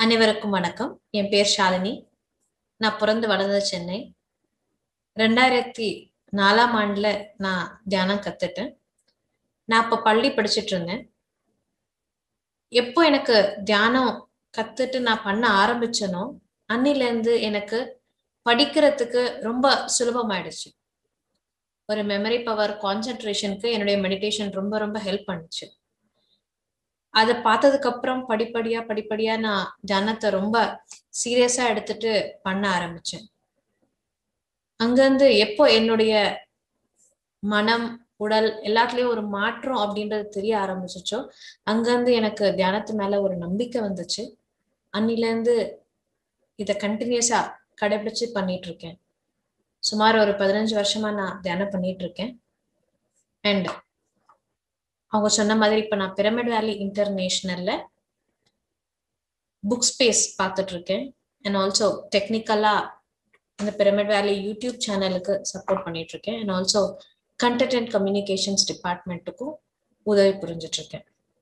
அனைவருக்கும் வணக்கம் என் பேர் ஷாலினி நான் பிறந்து வளர்ந்தது சென்னை ரெண்டாயிரத்தி நாலாம் ஆண்டுல நான் தியானம் கத்துட்டேன் நான் அப்ப பள்ளி படிச்சுட்டு இருந்தேன் எப்போ எனக்கு தியானம் கத்துட்டு நான் பண்ண ஆரம்பிச்சனோ அன்னில இருந்து எனக்கு படிக்கிறதுக்கு ரொம்ப சுலபமாயிடுச்சு ஒரு மெமரி பவர் கான்சென்ட்ரேஷனுக்கு என்னுடைய மெடிடேஷன் ரொம்ப ரொம்ப ஹெல்ப் பண்ணுச்சு அதை பார்த்ததுக்கு அப்புறம் படிப்படியா படிப்படியா நான் தியானத்தை ரொம்ப சீரியஸா எடுத்துட்டு பண்ண ஆரம்பிச்சேன் அங்கிருந்து எப்போ என்னுடைய மனம் உடல் எல்லாத்துலயும் ஒரு மாற்றம் அப்படின்றது தெரிய ஆரம்பிச்சிச்சோ அங்கிருந்து எனக்கு தியானத்து மேல ஒரு நம்பிக்கை வந்துச்சு அன்னில இருந்து இத கண்டினியூஸா கடைபிடிச்சு பண்ணிட்டு இருக்கேன் சுமார் ஒரு பதினஞ்சு வருஷமா நான் தியானம் பண்ணிட்டு இருக்கேன் அண்ட் அவங்க சொன்ன மாதிரி இப்ப நான் பிரமிட் வேலி இன்டர்நேஷனல்ல புக் ஸ்பேஸ் பார்த்துட்டு இருக்கேன் அண்ட் ஆல்சோ டெக்னிக்கலா இந்த பிரமிட் வேலி யூடியூப் சேனலுக்கு சப்போர்ட் பண்ணிட்டு இருக்கேன் and also content and communications டிபார்ட்மெண்ட்டுக்கும் உதவி புரிஞ்சிட்டு இருக்கேன்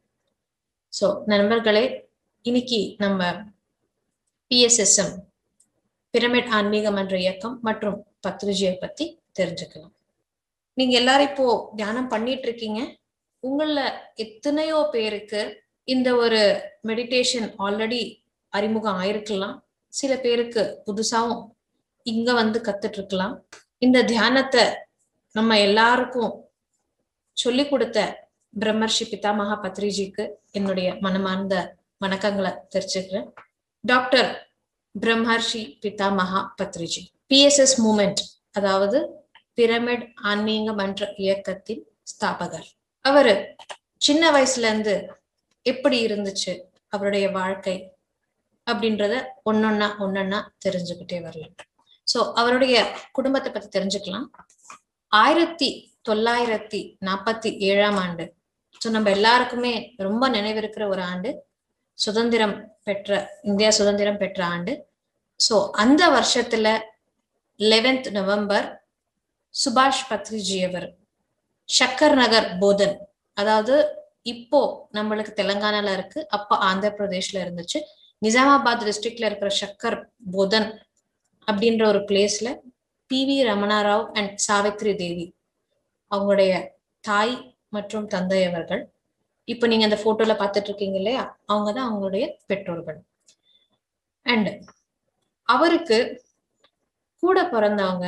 ஸோ நண்பர்களே இன்னைக்கு நம்ம பிஎஸ்எஸ்எம் பிரமிட் ஆன்மீக மன்ற இயக்கம் மற்றும் பத்ரிஜியை பத்தி தெரிஞ்சுக்கலாம் நீங்க எல்லாரும் இப்போ தியானம் பண்ணிட்டு இருக்கீங்க உங்கள எத்தனையோ பேருக்கு இந்த ஒரு மெடிடேஷன் ஆல்ரெடி அறிமுகம் ஆயிருக்கலாம் சில பேருக்கு புதுசாவும் இங்க வந்து கத்துட்டு இருக்கலாம் இந்த தியானத்தை நம்ம எல்லாருக்கும் சொல்லி கொடுத்த பிரம்மர்ஷி பிதாமகா பத்ரிஜிக்கு என்னுடைய மனமார்ந்த வணக்கங்களை தெரிஞ்சுக்கிறேன் doctor Brahmarshi Pitamaha Patriji P S S movement அதாவது பிரமிட் ஆன்மீக மன்ற இயக்கத்தின் ஸ்தாபகர் அவரு சின்ன வயசுல இருந்து எப்படி இருந்துச்சு அவருடைய வாழ்க்கை அப்படின்றத ஒன்னொன்னா ஒன்னொன்னா தெரிஞ்சுக்கிட்டே வரலாம் சோ அவருடைய குடும்பத்தை பத்தி தெரிஞ்சுக்கலாம் ஆயிரத்தி தொள்ளாயிரத்தி நாற்பத்தி ஏழாம் ஆண்டு ஸோ நம்ம எல்லாருக்குமே ரொம்ப நினைவிருக்கிற ஒரு ஆண்டு சுதந்திரம் பெற்ற இந்தியா சுதந்திரம் பெற்ற ஆண்டு ஸோ அந்த வருஷத்துல லெவன்த் நவம்பர் சுபாஷ் பத்ரிஜி அவர் ஷக்கர் நகர் போதன் அதாவது இப்போ நம்மளுக்கு தெலுங்கானால இருக்கு அப்ப ஆந்திர பிரதேஷ்ல இருந்துச்சு நிஜாமாபாத் டிஸ்ட்ரிக்ட்ல இருக்கிற ஷக்கர் போதன் அப்படின்ற ஒரு பிளேஸ்ல P V Ramanarao and Savitri Devi அவங்களுடைய தாய் மற்றும் தந்தை அவர்கள் இப்போ நீங்க அந்த போட்டோல பார்த்துட்டு இருக்கீங்க இல்லையா அவங்க தான் அவங்களுடைய பெற்றோர்கள் அண்ட் அவருக்கு கூட பிறந்தவங்க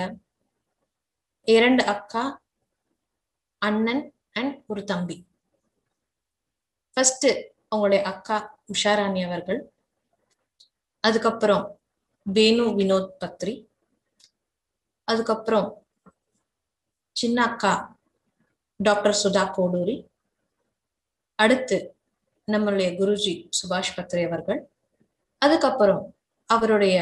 இரண்டு அக்கா அண்ணன் அண்ட் ஒரு தம்பி ஃபர்ஸ்ட் அவங்களுடைய அக்கா உஷாராணி அவர்கள் அதுக்கப்புறம் வேணு வினோத் பத்ரி அதுக்கப்புறம் சின்ன அக்கா டாக்டர் சுதா கோடூரி அடுத்து நம்மளுடைய குருஜி சுபாஷ் பத்ரி அவர்கள் அதுக்கப்புறம் அவருடைய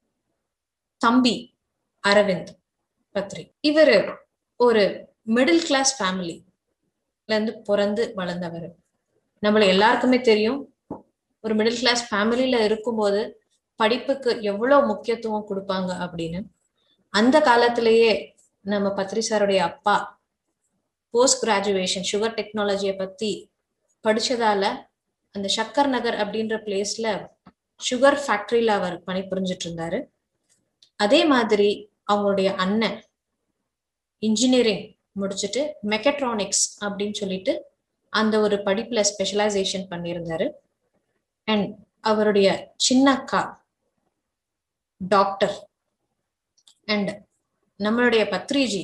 தம்பி அரவிந்த் பத்ரி இவரு ஒரு மிடில் கிளாஸ் ஃபேமிலில இருந்து பிறந்து வளர்ந்தவர் நம்மள எல்லாருக்குமே தெரியும் ஒரு மிடில் கிளாஸ் ஃபேமிலியில இருக்கும்போது படிப்புக்கு எவ்வளவு முக்கியத்துவம் கொடுப்பாங்க அப்படின்னு அந்த காலத்திலேயே நம்ம பத்ரி சாருடைய அப்பா போஸ்ட் கிராஜுவேஷன் சுகர் டெக்னாலஜியை பத்தி படிச்சதால அந்த சக்கர் நகர் அப்படின்ற பிளேஸ்ல சுகர் ஃபேக்டரியில அவர் பணிபுரிஞ்சிட்டு இருந்தாரு அதே மாதிரி அவங்களுடைய அண்ணன் இன்ஜினியரிங் முடிச்சுட்டு மெக்கட்ரானிக்ஸ் அப்படின்னு சொல்லிட்டு அந்த ஒரு படிப்புல ஸ்பெஷலைசேஷன் பண்ணியிருந்தாரு அண்ட் அவருடைய சின்ன அக்கா டாக்டர் அண்ட் நம்மளுடைய பத்ரிஜி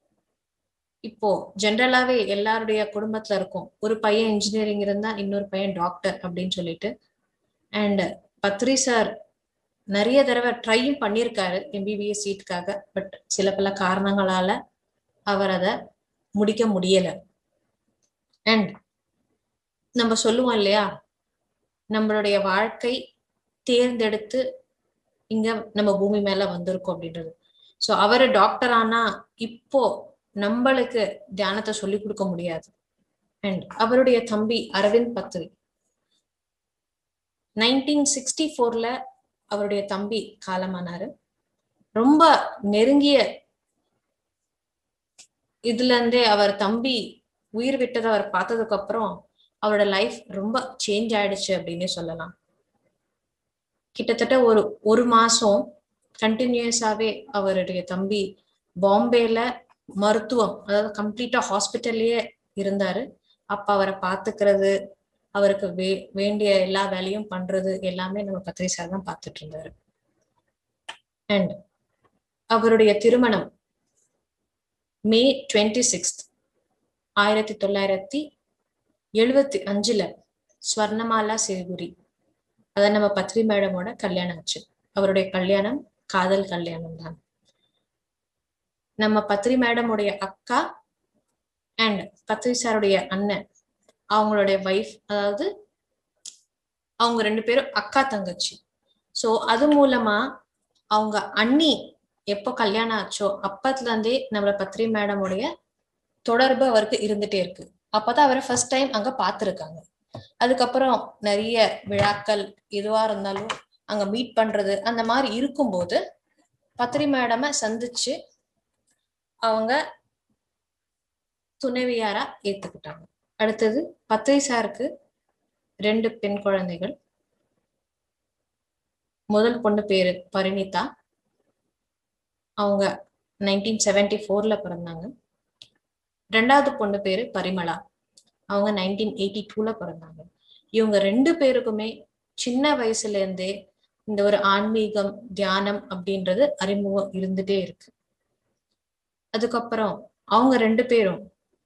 இப்போ ஜென்ரலாவே எல்லாருடைய குடும்பத்துல இருக்கும் ஒரு பையன் இன்ஜினியரிங் இருந்தா இன்னொரு பையன் டாக்டர் அப்படின்னு சொல்லிட்டு அண்ட் பத்ரி சார் நிறைய தடவை ட்ரையும் பண்ணியிருக்காரு எம்பிபிஎஸ் சீட்டுக்காக பட் சில பல காரணங்களால அவர் அதை முடிக்க முடியல அண்ட் நம்ம சொல்லுவோம் இல்லையா நம்மளுடைய வாழ்க்கை தேர்ந்தெடுத்து இங்க நம்ம பூமி மேல வந்திருக்கோம் அப்படின்றது ஸோ அவரு டாக்டர் ஆனா இப்போ நம்மளுக்கு தியானத்தை சொல்லி கொடுக்க முடியாது அண்ட் அவருடைய தம்பி அரவிந்த் பத்ரி நைன்டீன் சிக்ஸ்டி ஃபோர்ல அவருடைய தம்பி காலமானாரு ரொம்ப நெருங்கிய இதுல இருந்தே அவர் தம்பி உயிர் விட்டதை அவர் பார்த்ததுக்கு அப்புறம் அவரோட லைஃப் ரொம்ப சேஞ்ச் ஆயிடுச்சு அப்படின்னு சொல்லலாம் கிட்டத்தட்ட ஒரு ஒரு மாசம் கண்டினியூஸாவே அவருடைய தம்பி பாம்பேல மருத்துவம் அதாவது கம்ப்ளீட்டா ஹாஸ்பிட்டல்லயே இருந்தாரு அப்ப அவரை பாத்துக்கிறது அவருக்கு வே வேண்டிய எல்லா வேலையும் பண்றது எல்லாமே நம்ம பத்ரி சார் தான் பார்த்துட்டு இருந்தாரு அண்ட் அவருடைய திருமணம் மே டுவெண்ட்டி சிக்ஸ்த் ஆயிரத்தி தொள்ளாயிரத்தி எழுபத்தி அஞ்சுல ஸ்வர்ணமாலா சேகுரி அதான் நம்ம பத்ரி மேடமோட கல்யாணம் ஆச்சு அவருடைய கல்யாணம் காதல் கல்யாணம் தான் நம்ம பத்ரி மேடமுடைய அக்கா அண்ட் பத்ரி சாருடைய அண்ணன் அவங்களுடைய வைஃப் அதாவது அவங்க ரெண்டு பேரும் அக்கா தங்கச்சி சோ அது மூலமா அவங்க அண்ணி எப்போ கல்யாணம் ஆச்சோ அப்பத்துல இருந்தே நம்மள பத்ரி மேடமுடைய தொடர்பு அவருக்கு இருந்துட்டே இருக்கு அப்பதான் அவரை ஃபர்ஸ்ட் டைம் அங்க பார்த்திருக்காங்க அதுக்கப்புறம் நிறைய விழாக்கள் எதுவா இருந்தாலும் அங்க மீட் பண்றது அந்த மாதிரி இருக்கும்போது பத்ரி மேடம சந்திச்சு அவங்க துணைவியாரா ஏத்துக்கிட்டாங்க அடுத்தது பத்ரி சாருக்கு ரெண்டு பெண் குழந்தைகள் முதல் பொண்ணு பேரு பரிணிதா அவங்க நைன்டீன் செவன்டி ஃபோர்ல பிறந்தாங்க ரெண்டாவது பொண்ணு பேரு பரிமளா அவங்க நைன்டீன் எயிட்டி டூல பிறந்தாங்க இவங்க ரெண்டு பேருக்குமே சின்ன வயசுல இருந்தே இந்த ஒரு ஆன்மீகம் தியானம் அப்படின்றது அறிமுகம் இருந்துட்டே இருக்கு அதுக்கப்புறம் அவங்க ரெண்டு பேரும்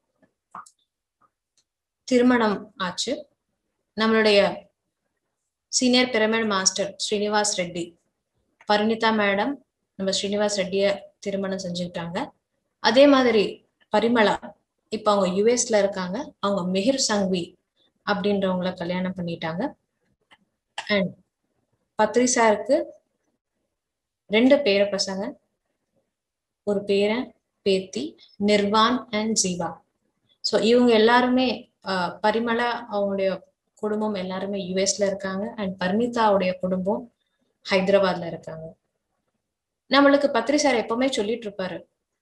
திருமணம் ஆச்சு நம்மளுடைய senior pyramid master Srinivas Reddy Parinitha madam நம்ம ஸ்ரீனிவாஸ் ரெட்டிய திருமணம் செஞ்சுக்கிட்டாங்க அதே மாதிரி பரிமளா இப்ப அவங்க யுஎஸ்ல இருக்காங்க அவங்க மிஹிர் சங்வி அப்படின்றவங்கள கல்யாணம் பண்ணிட்டாங்க அண்ட் பத்ரி சாருக்கு ரெண்டு பேர பசங்க ஒரு பேரன் பேத்தி நிர்வான் அண்ட் ஜீவா ஸோ இவங்க எல்லாருமே பரிமளா அவங்களுடைய குடும்பம் எல்லாருமே யுஎஸ்ல இருக்காங்க அண்ட் பர்னிதாவுடைய குடும்பம் ஹைதராபாத்ல இருக்காங்க நம்மளுக்கு பத்ரி சார் எப்பவுமே சொல்லிட்டு இருப்பாரு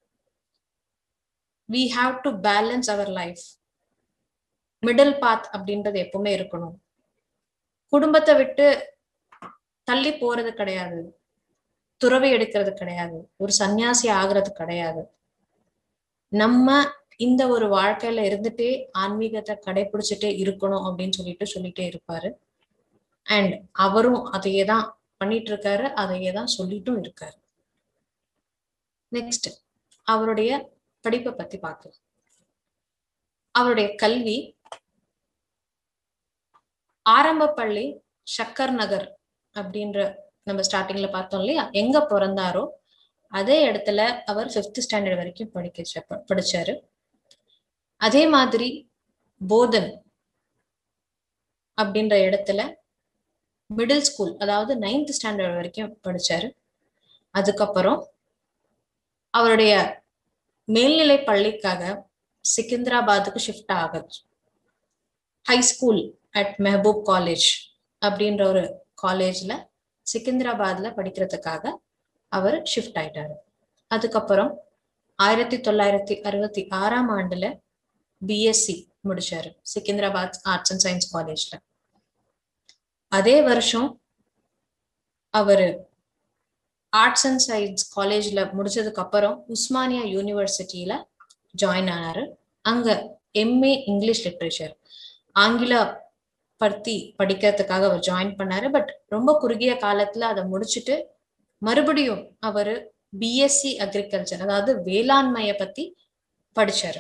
வி ஹாவ் டு பேலன்ஸ் அவர் லைஃப் மிடில் பாத் அப்படின்றது எப்பவுமே இருக்கணும் குடும்பத்தை விட்டு தள்ளி போறது கிடையாது துறவை எடுக்கிறது கிடையாது ஒரு சன்னியாசி ஆகுறது கிடையாது நம்ம இந்த ஒரு வாழ்க்கையில இருந்துட்டே ஆன்மீகத்தை கடைபிடிச்சிட்டே இருக்கணும் அப்படின்னு சொல்லிட்டு சொல்லிட்டே இருப்பாரு அண்ட் அவரும் அதையே தான் பண்ணிட்டு இருக்காரு அதையே தான் சொல்லிட்டும் இருக்காரு நெக்ஸ்ட் அவருடைய படிப்பை பத்தி பார்க்கலாம் அவருடைய கல்வி ஆரம்ப பள்ளி சக்கர் நகர் அப்படின்ற நம்ம ஸ்டார்டிங்ல பார்த்தோம் இல்லையா எங்க பிறந்தாரோ அதே இடத்துல அவர் ஃபிஃப்த் ஸ்டாண்டர்ட் வரைக்கும் படிக்க படிச்சாரு அதே மாதிரி போதன் அப்படின்ற இடத்துல மிடில் ஸ்கூல் அதாவது நைன்த் ஸ்டாண்டர்ட் வரைக்கும் படிச்சாரு அதுக்கப்புறம் அவருடைய மேல்நிலை பள்ளிக்காக சிக்கிந்திராபாத்துக்கு ஷிஃப்ட் ஆகுது high school at Mehboob college அப்படின்ற ஒரு காலேஜ்ல சிக்கிந்திராபாத்ல படிக்கிறதுக்காக அவர் ஷிஃப்ட் ஆயிட்டாரு அதுக்கப்புறம் ஆயிரத்தி தொள்ளாயிரத்தி அறுபத்தி ஆறாம் ஆண்டுல பிஎஸ்சி முடிச்சாரு சிக்கிந்திராபாத் ஆர்ட்ஸ் அண்ட் சயின்ஸ் காலேஜ்ல அதே வருஷம் அவரு ஆர்ட்ஸ் அண்ட் சயின்ஸ் காலேஜ்ல முடிச்சதுக்கு அப்புறம் உஸ்மானியா யூனிவர்சிட்டியில ஜாயின் ஆனாரு அங்க எம்ஏ இங்கிலீஷ் லிட்ரேச்சர் ஆங்கில பத்தி படிக்கிறதுக்காக அவர் ஜாயின் பண்ணாரு பட் ரொம்ப குறுகிய காலத்துல அதை முடிச்சுட்டு மறுபடியும் அவரு பிஎஸ்சி அக்ரிகல்ச்சர் அதாவது வேளாண்மைய பத்தி படிச்சாரு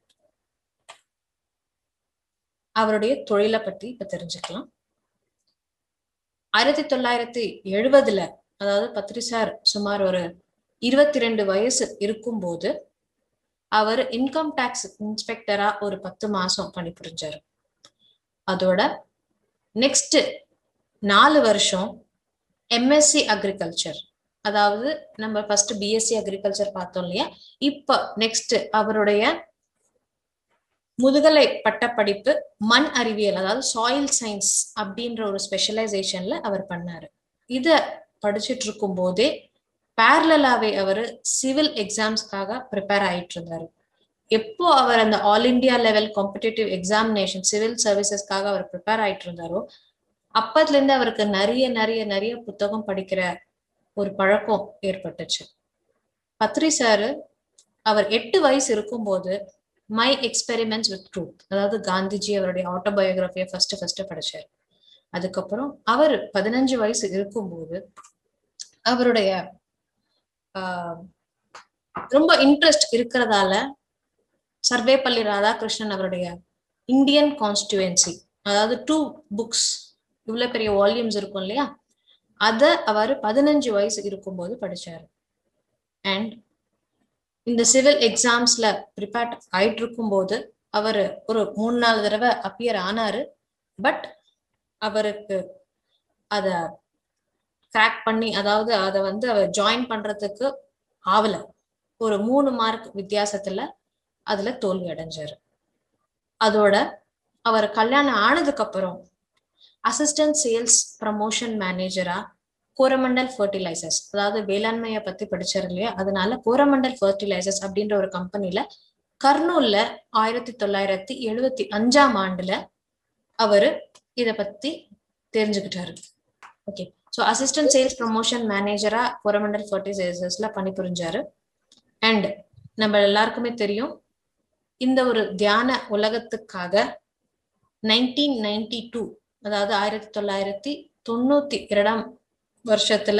அவருடைய தொழிலை பத்தி இப்ப தெரிஞ்சுக்கலாம் ஆயிரத்தி தொள்ளாயிரத்தி எழுபதுல அதாவது பத்ரிசார் சுமார் ஒரு இருபத்தி ரெண்டு வயசு இருக்கும்போது அவர் இன்கம் டேக்ஸ் இன்ஸ்பெக்டரா ஒரு பத்து மாசம் பணிபுரிஞ்சாரு அதோட நெக்ஸ்ட் நாலு வருஷம் எம்எஸ்சி அக்ரிகல்ச்சர் அதாவது நம்ம ஃபர்ஸ்ட் பிஎஸ்சி அக்ரிகல்ச்சர் பார்த்தோம் இல்லையா இப்ப நெக்ஸ்ட் அவருடைய முதுகலை பட்டப்படிப்பு மண் அறிவியல் அதாவது சாயில் சயின்ஸ் அப்படின்ற ஒரு ஸ்பெஷலைசேஷன்ல அவர் பண்ணாரு இத படிச்சுட்டு இருக்கும் போதே பேரலாவே அவர் சிவில் எக்ஸாம்ஸ்க்காக ப்ரிப்பேர் ஆயிட்டு இருந்தாரு எப்போ அவர் அந்த all India level competitive examination civil சர்வீசஸ்க்காக அவர் ப்ரிப்பேர் ஆயிட்டு இருந்தாரோ அப்பத்துல இருந்து அவருக்கு நிறைய நிறைய நிறைய புத்தகம் படிக்கிற ஒரு பழக்கம் ஏற்பட்டுச்சு பத்ரி சாரு அவர் எட்டு வயசு இருக்கும்போது மை எக்ஸ்பெரிமெண்ட்ஸ் வித் ட்ரூத் அதாவது காந்திஜி அவருடைய ஆட்டோபயோகிராஃபியை ஃபர்ஸ்ட் ஃபர்ஸ்ட் படிச்சார் அதுக்கப்புறம் அவர் பதினஞ்சு வயசு இருக்கும்போது அவருடைய ஆஹ், ரொம்ப இன்ட்ரெஸ்ட் இருக்கிறதால சர்வேப்பள்ளி ராதாகிருஷ்ணன் அவருடைய இந்தியன் கான்ஸ்டியூவன்சி அதாவது டூ புக்ஸ் இவ்வளவு பெரிய வால்யூம்ஸ் இருக்கும் இல்லையா அத அவர் பதினஞ்சு வயசு இருக்கும்போது படிச்சாரு அண்ட் இந்த சிவில் எக்ஸாம்ஸ்ல ப்ரிப்பேர் ஆயிட்டு இருக்கும்போது அவர் ஒரு மூணு நாலு தடவை அப்பியர் ஆனாரு பட் அவருக்கு அத கிராக் பண்ணி அதாவது அதை வந்து அவர் ஜாயின் பண்றதுக்கு ஆவல ஒரு மூணு மார்க் வித்தியாசத்துல அதுல தோல்வி அடைஞ்சாரு அதோட அவர் கல்யாணம் ஆனதுக்கு அப்புறம் அசிஸ்டன்ட் சேல்ஸ் ப்ரமோஷன் மேனேஜரா கோரமண்டல் ஃபர்டிலைசர்ஸ் அதாவது வேளாண்மையை பத்தி படிச்சாரு இல்லையா அதனால கோரமண்டல் ஃபர்டிலைசர்ஸ் அப்படின்ற ஒரு கம்பெனில கர்னூல்ல ஆயிரத்தி தொள்ளாயிரத்தி எழுவத்தி அஞ்சாம் ஆண்டுல அவரு இத பத்தி தெரிஞ்சுக்கிட்டாரு okay so assistant sales promotion மேனேஜரா கோரமண்டல் ஃபர்டிலைசர்ஸ்ல பணிபுரிஞ்சாரு அண்ட் நம்ம எல்லாருக்குமே தெரியும் இந்த ஒரு தியான உலகத்துக்காக நைன்டீன் நைன்டி டூ அதாவது ஆயிரத்தி தொள்ளாயிரத்தி தொண்ணூத்தி இரண்டாம் வருஷத்துல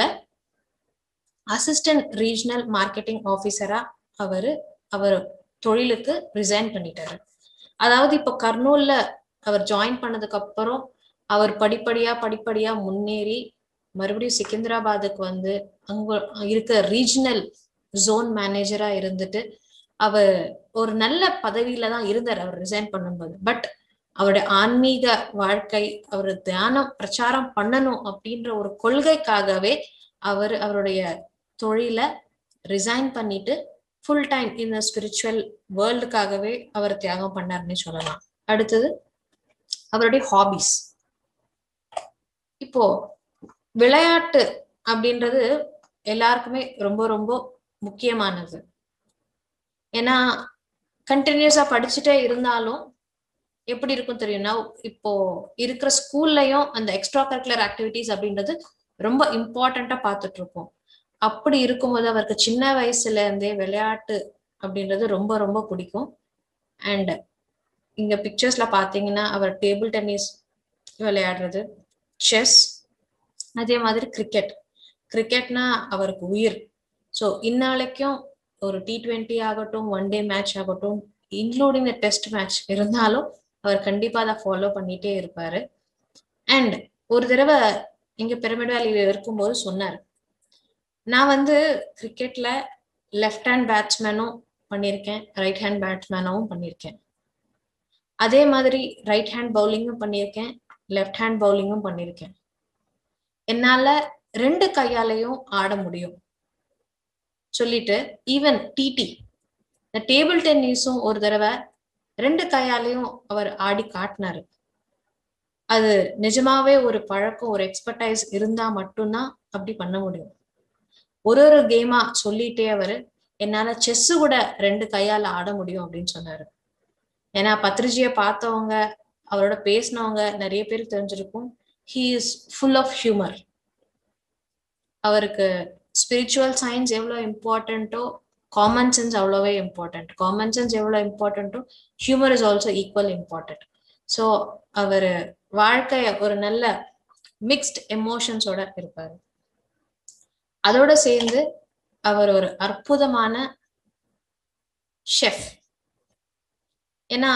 அசிஸ்டன்ட் ரீஜனல் மார்க்கெட்டிங் ஆபீசரா அவரு அவர் தொழிலுக்கு ரிசைன் பண்ணிட்டாரு அதாவது இப்போ கர்னூல்ல அவர் ஜாயின் பண்ணதுக்கு அப்புறம் அவர் படிப்படியா படிப்படியா முன்னேறி மறுபடியும் சிக்கிந்திராபாத்துக்கு வந்து அங்க இருக்க ரீஜனல் ஜோன் மேனேஜரா இருந்துட்டு அவர் ஒரு நல்ல பதவியில தான் இருந்தார் அவர் ரிசைன் பண்ணும்போது பட் அவருடைய ஆன்மீக வாழ்க்கை அவர் தியானம் பிரச்சாரம் பண்ணணும் அப்படின்ற ஒரு கொள்கைக்காகவே அவர் அவருடைய தொழில ரிசைன் பண்ணிட்டு ஃபுல் டைம் இந்த ஸ்பிரிச்சுவல் வேர்ல்டுக்காகவே அவர் தியாகம் பண்ணாருன்னு சொல்லலாம் அடுத்தது அவருடைய ஹாபிஸ் இப்போ விளையாட்டு அப்படின்றது எல்லாருக்குமே ரொம்ப ரொம்ப முக்கியமானது ஏன்னா கண்டினியூஸா படிச்சுட்டே இருந்தாலும் எப்படி இருக்கும் தெரியும்னா இப்போ இருக்கிற ஸ்கூல்லயும் அந்த எக்ஸ்ட்ரா கரிக்குலர் ஆக்டிவிட்டிஸ் அப்படின்றது ரொம்ப இம்பார்ட்டண்டா பார்த்துட்டு இருக்கோம் அப்படி இருக்கும்போது அவருக்கு சின்ன வயசுல இருந்தே விளையாட்டு அப்படின்றது ரொம்ப ரொம்ப பிடிக்கும் அண்ட் இங்க பிக்சர்ஸ்ல பாத்தீங்கன்னா அவர் டேபிள் டென்னிஸ் விளையாடுறது செஸ் அதே மாதிரி கிரிக்கெட் கிரிக்கெட்னா அவருக்கு உயிர் ஸோ இந்நாளைக்கும் ஒரு டி ட்வெண்ட்டி ஆகட்டும் ஒன் டே மேட்ச் ஆகட்டும் இன்க்ளூடிங் த டெஸ்ட் மேட்ச் இருந்தாலும் அவர் கண்டிப்பா அதை ஃபாலோ பண்ணிட்டே இருப்பாரு அண்ட் ஒரு தடவை இங்க பிரமிட் வேலியில இருக்கும்போது சொன்னார் நான் வந்து கிரிக்கெட்ல லெஃப்ட் ஹேண்ட் பேட்ஸ்மேனும் பண்ணியிருக்கேன் ரைட் ஹேண்ட் பேட்ஸ்மேனாவும் பண்ணியிருக்கேன் அதே மாதிரி ரைட் ஹேண்ட் பவுலிங்கும் பண்ணியிருக்கேன் லெஃப்ட் ஹேண்ட் பவுலிங்கும் பண்ணியிருக்கேன் என்னால ரெண்டு கையாலையும் ஆட முடியும் சொல்லிட்டு ஈவன் டிடி இந்த டேபிள் டென்னிஸும் ஒரு தடவை ரெண்டு கையாலையும் அவர் ஆடி காட்டினாரு அது நிஜமாவே ஒரு பழக்கம் ஒரு எக்ஸ்பர்டைஸ் இருந்தா மட்டும்தான் அப்படி பண்ண முடியும் ஒரு ஒரு கேமா சொல்லிட்டே அவரு என்னால செஸ் கூட ரெண்டு கையால ஆட முடியும் அப்படின்னு சொன்னாரு ஏன்னா பத்ரிஜிய பார்த்தவங்க அவரோட பேசினவங்க நிறைய பேர் தெரிஞ்சிருக்கும் he is full of humour அவருக்கு ஸ்பிரிச்சுவல் சயின்ஸ் எவ்வளோ இம்பார்ட்டண்ட்டோ காமன் சென்ஸ் அவ்வளோவே இம்பார்ட்டன்ட் காமன் சென்ஸ் எவ்வளோ இம்பார்ட்டண்ட்டோ humour is also equal important so அவர் வாழ்க்கைய ஒரு நல்ல மிக்ஸ்ட் எமோஷன்ஸோட இருப்பாரு அதோட சேர்ந்து அவர் ஒரு அற்புதமான ஷெஃப் ஏன்னா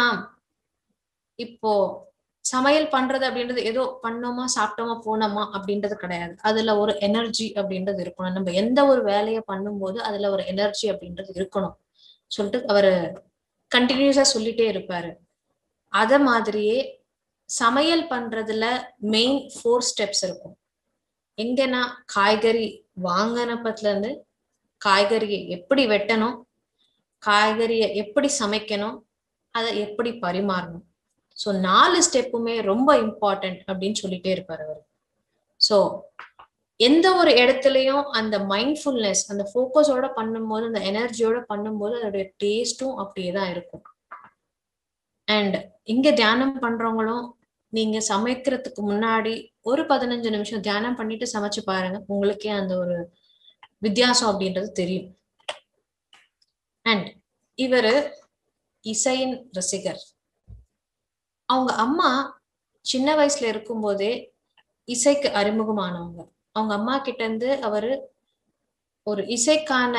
இப்போ சமையல் பண்றது அப்படின்றது ஏதோ பண்ணோமா சாப்பிட்டோமா போனோமா அப்படின்றது கிடையாது அதுல ஒரு எனர்ஜி அப்படின்றது இருக்கணும் நம்ம எந்த ஒரு வேலையை பண்ணும்போது அதுல ஒரு எனர்ஜி அப்படின்றது இருக்கணும் சொல்லிட்டு அவரு கண்டினியூஸா சொல்லிட்டே இருப்பாரு அத மாதிரியே சமையல் பண்றதுல மெயின் ஃபோர் ஸ்டெப்ஸ் இருக்கும் எங்கன்னா காய்கறி வாங்கினப்பத்துல இருந்து காய்கறியை எப்படி வெட்டணும் காய்கறியை எப்படி சமைக்கணும் அதை எப்படி பரிமாறணும் ஸோ நாலு ஸ்டெப்புமே ரொம்ப இம்பார்ட்டன்ட் அப்படின்னு சொல்லிட்டே இருப்பார் அவர் ஸோ எந்த ஒரு இடத்துலையும் அந்த மைண்ட்ஃபுல்னஸ் அந்த ஃபோக்கஸோட பண்ணும்போது அந்த எனர்ஜியோட பண்ணும்போது அதோடைய டேஸ்ட்டும் அப்படியே தான் இருக்கும் அண்ட் இங்க தியானம் பண்றவங்களும் நீங்க சமைக்கிறதுக்கு முன்னாடி ஒரு பதினஞ்சு நிமிஷம் தியானம் பண்ணிட்டு சமைச்சு பாருங்க உங்களுக்கே அந்த ஒரு வித்தியாசம் அப்படின்றது தெரியும் அண்ட் இவரு இசையின் ரசிகர் அவங்க அம்மா சின்ன வயசுல இருக்கும்போதே இசைக்கு அறிமுகமானவங்க அவங்க அம்மா கிட்ட இருந்து அவரு ஒரு இசைக்கான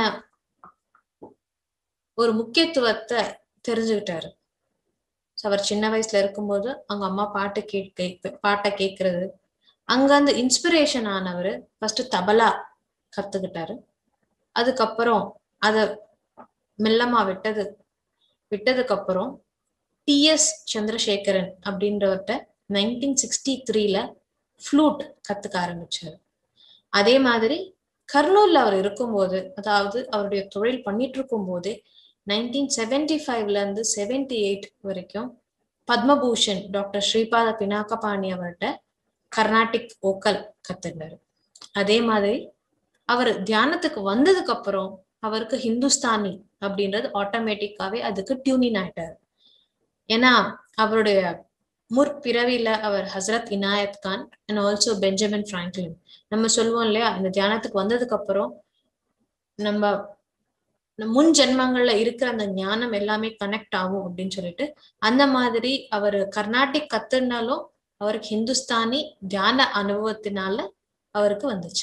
ஒரு முக்கியத்துவத்தை தெரிஞ்சுக்கிட்டாரு So, அவர் சின்ன வயசுல இருக்கும்போது அவங்க அம்மா பாட்டு கேட்க பாட்டை கேட்கறது அங்க அந்த இன்ஸ்பிரேஷன் ஆனவர் ஃபர்ஸ்ட் தபலா கத்துக்கிட்டாரு அதுக்கப்புறம் அத மெல்லமா விட்டது விட்டதுக்கு அப்புறம் டிஎஸ் சந்திரசேகரன் அப்படின்றவர்கிட்ட நைன்டீன் சிக்ஸ்டி த்ரீல ஃப்ளூட் கத்துக்க ஆரம்பிச்சாரு அதே மாதிரி கர்னூல்ல அவர் இருக்கும்போது அதாவது அவருடைய தொழில் பண்ணிட்டு இருக்கும் போதே நைன்டீன் செவன்டி ஃபைவ்ல இருந்து செவன்டி எயிட் வரைக்கும் பத்மபூஷன் டாக்டர் ஸ்ரீபாத பினாக்கபாணி அவர்கிட்ட கர்நாடிக் ஓக்கல் கத்துனாரு அதே மாதிரி அவர் தியானத்துக்கு வந்ததுக்கு அப்புறம் அவருக்கு ஹிந்துஸ்தானி அப்படின்றது ஆட்டோமேட்டிக்காவே அதுக்கு டியூனின் ஆயிட்டாரு ஏன்னா அவருடைய முற்பிறவியில அவர் Hazrat Inayat Khan and also Benjamin Franklin நம்ம சொல்லுவோம் இல்லையா இந்த தியானத்துக்கு வந்ததுக்கு அப்புறம் நம்ம முன் ஜென்மங்கள்ல இருக்கிற அந்த ஞானம் எல்லாமே கனெக்ட் ஆகும் அப்படின்னு சொல்லிட்டு அந்த மாதிரி அவர் கர்நாடிக் கத்துனாலும் அவருக்கு ஹிந்துஸ்தானி தியான அனுபவத்தினால அவருக்கு வந்துச்சு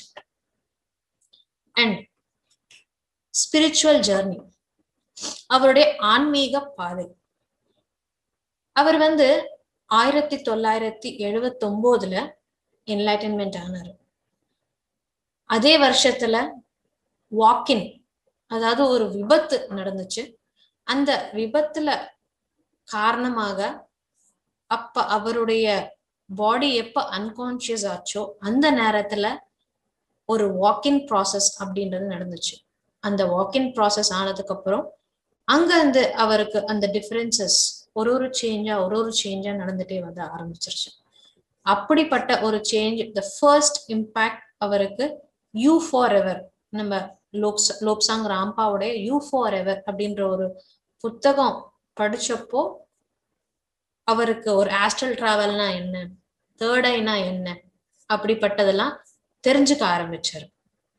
அண்ட் ஸ்பிரிச்சுவல் ஜர்னி அவருடைய ஆன்மீக பாதை அவர் வந்து ஆயிரத்தி தொள்ளாயிரத்தி எழுவத்தி ஒன்பதுல என்லைட்டன்மெண்ட் ஆனாரு அதே வருஷத்துல வாக்கின் அதாவது ஒரு விபத்து நடந்துச்சு அந்த விபத்துல காரணமாக அப்ப அவருடைய பாடி எப்ப அன்கான்சியஸ் ஆச்சோ அந்த நேரத்துல ஒரு வாக்கின் ப்ராசஸ் அப்படின்றது நடந்துச்சு அந்த வாக்கின் ப்ராசஸ் ஆனதுக்கு அப்புறம் அங்க இருந்து அவருக்கு அந்த டிஃபரன்சஸ் ஒரு ஒரு சேஞ்சா ஒரு ஒரு சேஞ்சா நடந்துட்டே வந்து ஆரம்பிச்சிருச்சு அப்படிப்பட்ட ஒரு சேஞ்ச் த ஃபர்ஸ்ட் இம்பாக்ட் அவருக்கு யூ ஃபார் எவர் நம்ம லோக்ஸ் லோப்சாங் ராம்பாவுடைய யூ ஃபார் எவர் அப்படின்ற ஒரு புத்தகம் படிச்சப்போ அவருக்கு ஒரு ஆஸ்ட்ரல் டிராவல்னா என்ன தேர்ட் ஐனா என்ன அப்படிப்பட்டதெல்லாம் தெரிஞ்சுக்க ஆரம்பிச்சாரு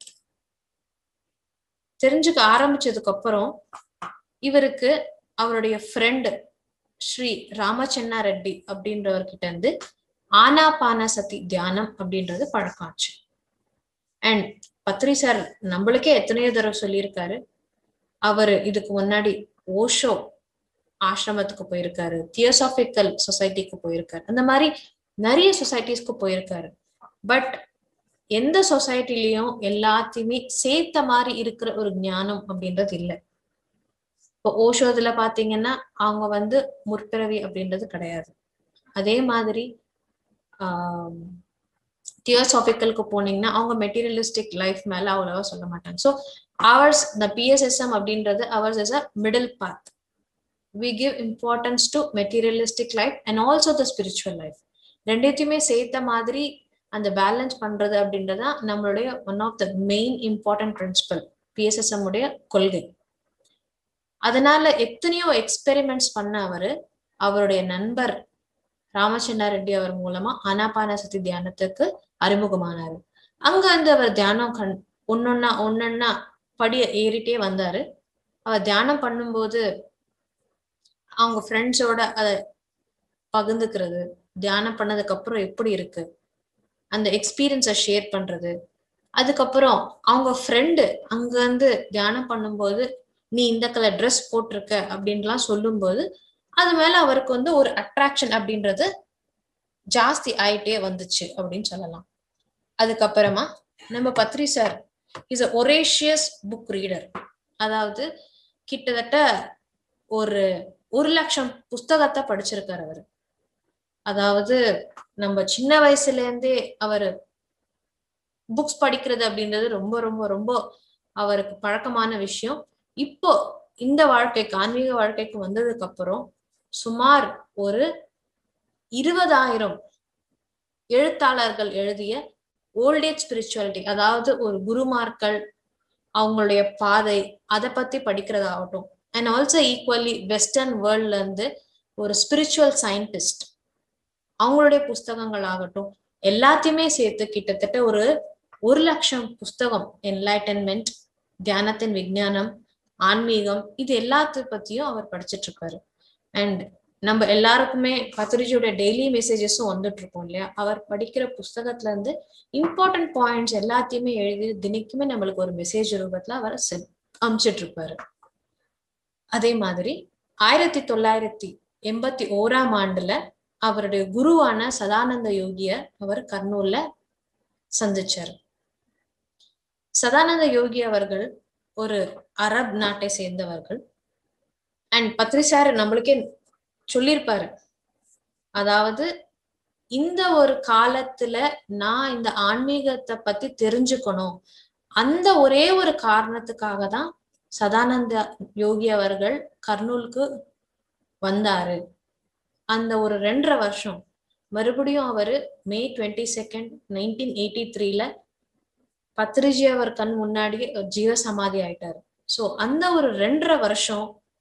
தெரிஞ்சுக்க ஆரம்பிச்சதுக்கு அப்புறம் இவருக்கு அவருடைய ஃப்ரெண்டு ஸ்ரீ ராமச்சன்னா ரெட்டி அப்படின்றவர்கிட்ட இருந்து ஆனாபான சதி தியானம் அப்படின்றது பழக்கம் ஆச்சு அண்ட் பத்ரி சார் நம்மளுக்கே எத்தனையோ தடவை சொல்லியிருக்காரு அவரு இதுக்கு முன்னாடி ஓஷோ ஆசிரமத்துக்கு போயிருக்காரு தியோசாபிக்கல் சொசைட்டிக்கு போயிருக்காரு அந்த மாதிரி நிறைய சொசைட்டிஸ்க்கு போயிருக்காரு பட் எந்த சொசைட்டிலையும் எல்லாத்தையுமே சேர்த்த மாதிரி இருக்கிற ஒரு ஞானம் அப்படின்றது இல்லை இப்போ ஓஷோதுல பாத்தீங்கன்னா அவங்க வந்து முற்பிறவி அப்படின்றது கிடையாது அதே மாதிரி ஆஹ் தியோசாபிக்கலுக்கு போனீங்கன்னா அவங்க மெட்டீரியலிஸ்டிக் லைஃப் மேல அவ்வளவா சொல்ல மாட்டாங்க ஸோ அவர்ஸ் த பிஎஸ்எஸ்எம் அப்படின்றது ours is a middle path we give importance to materialistic life and also the spiritual life ரெண்டுத்தையுமே சேர்த்த மாதிரி அந்த பேலன்ஸ் பண்றது அப்படின்றதா நம்மளுடைய one of the main important principle P S S M உடைய கொள்கை அதனால எத்தனையோ எக்ஸ்பெரிமெண்ட்ஸ் பண்ண அவரு அவருடைய நண்பர் ராமச்சந்திர ரெட்டி அவர் மூலமா ஆனாபான சதி தியானத்துக்கு அறிமுகமானாரு அங்க வந்து அவர் தியானம் கண் ஒன்னொன்னா ஒன்னொன்னா படிய ஏறிட்டே வந்தாரு அவர் தியானம் பண்ணும்போது அவங்க ஃப்ரெண்ட்ஸோட அதை பகிர்ந்துக்கிறது தியானம் பண்ணதுக்கு அப்புறம் எப்படி இருக்கு அந்த எக்ஸ்பீரியன்ஸை ஷேர் பண்றது அதுக்கப்புறம் அவங்க ஃப்ரெண்டு அங்க இருந்து தியானம் பண்ணும்போது நீ இந்த கலர் ட்ரெஸ் போட்டிருக்க அப்படின்லாம் சொல்லும்போது அது மேல அவருக்கு வந்து ஒரு அட்ராக்ஷன் அப்படின்றது ஜாஸ்தி ஆயிட்டே வந்துச்சு அப்படின்னு சொல்லலாம் அதுக்கப்புறமா நம்ம Patri sir is a voracious book reader அதாவது கிட்டத்தட்ட ஒரு ஒரு லட்சம் புஸ்தகத்தை படிச்சிருக்காரு அவரு அதாவது நம்ம சின்ன வயசுல இருந்தே அவரு புக்ஸ் படிக்கிறது அப்படின்றது ரொம்ப ரொம்ப ரொம்ப அவருக்கு பழக்கமான விஷயம் இப்போ இந்த வாழ்க்கைக்கு ஆன்மீக வாழ்க்கைக்கு வந்ததுக்கு அப்புறம் சுமார் ஒரு இருபதாயிரம் எழுத்தாளர்கள் எழுதிய ஓல்டேஜ் ஸ்பிரிச்சுவாலிட்டி அதாவது ஒரு குருமார்கள் அவங்களுடைய பாதை அதை பத்தி படிக்கிறதாகட்டும் அண்ட் ஆல்சோ ஈக்குவலி வெஸ்டர்ன் வேர்ல்ட்ல இருந்து ஒரு ஸ்பிரிச்சுவல் சயின்டிஸ்ட் அவங்களுடைய புஸ்தகங்கள் ஆகட்டும் எல்லாத்தையுமே சேர்த்து கிட்டத்தட்ட ஒரு ஒரு லட்சம் புஸ்தகம் என்லைட்டன்மெண்ட் தியானத்தின் விஞ்ஞானம் ஆன்மீகம் இது எல்லாத்த பத்தியும் அவர் படிச்சிட்டு இருக்காரு அண்ட் நம்ம எல்லாருக்குமே பத்ரிஜியோட டெய்லி மெசேஜஸும் வந்துட்டு இருக்கோம் இல்லையா அவர் படிக்கிற புஸ்தகத்துல இருந்து இம்பார்ட்டன்ட் பாயிண்ட்ஸ் எல்லாத்தையுமே எழுதி தினைக்குமே நம்மளுக்கு ஒரு மெசேஜ் ரூபத்துல அவர் அமிச்சிட்டு இருப்பாரு அதே மாதிரி ஆயிரத்தி தொள்ளாயிரத்தி எண்பத்தி ஓராம் ஆண்டுல அவருடைய குருவான சதானந்த யோகிய அவர் கர்னூல்ல சந்திச்சார் சதானந்த யோகி அவர்கள் ஒரு அரப் நாட்டை சேர்ந்தவர்கள் அண்ட் பத்ரி சார் நம்மளுக்கே சொல்லியிருப்பாரு அதாவது இந்த ஒரு காலத்துல நான் இந்த ஆன்மீகத்தை பத்தி தெரிஞ்சுக்கணும் அந்த ஒரே ஒரு காரணத்துக்காக தான் சதானந்த யோகி அவர்கள் கர்னூலுக்கு வந்தாரு அந்த ஒரு ரெண்டரை வருஷம் மறுபடியும் அவரு May twenty second nineteen eighty த்ரீல பத்ரிஜி அவர் கண் முன்னாடி ஜீவ சமாதி ஆயிட்டாரு சோ அந்த ஒரு ரெண்டரை வருஷம்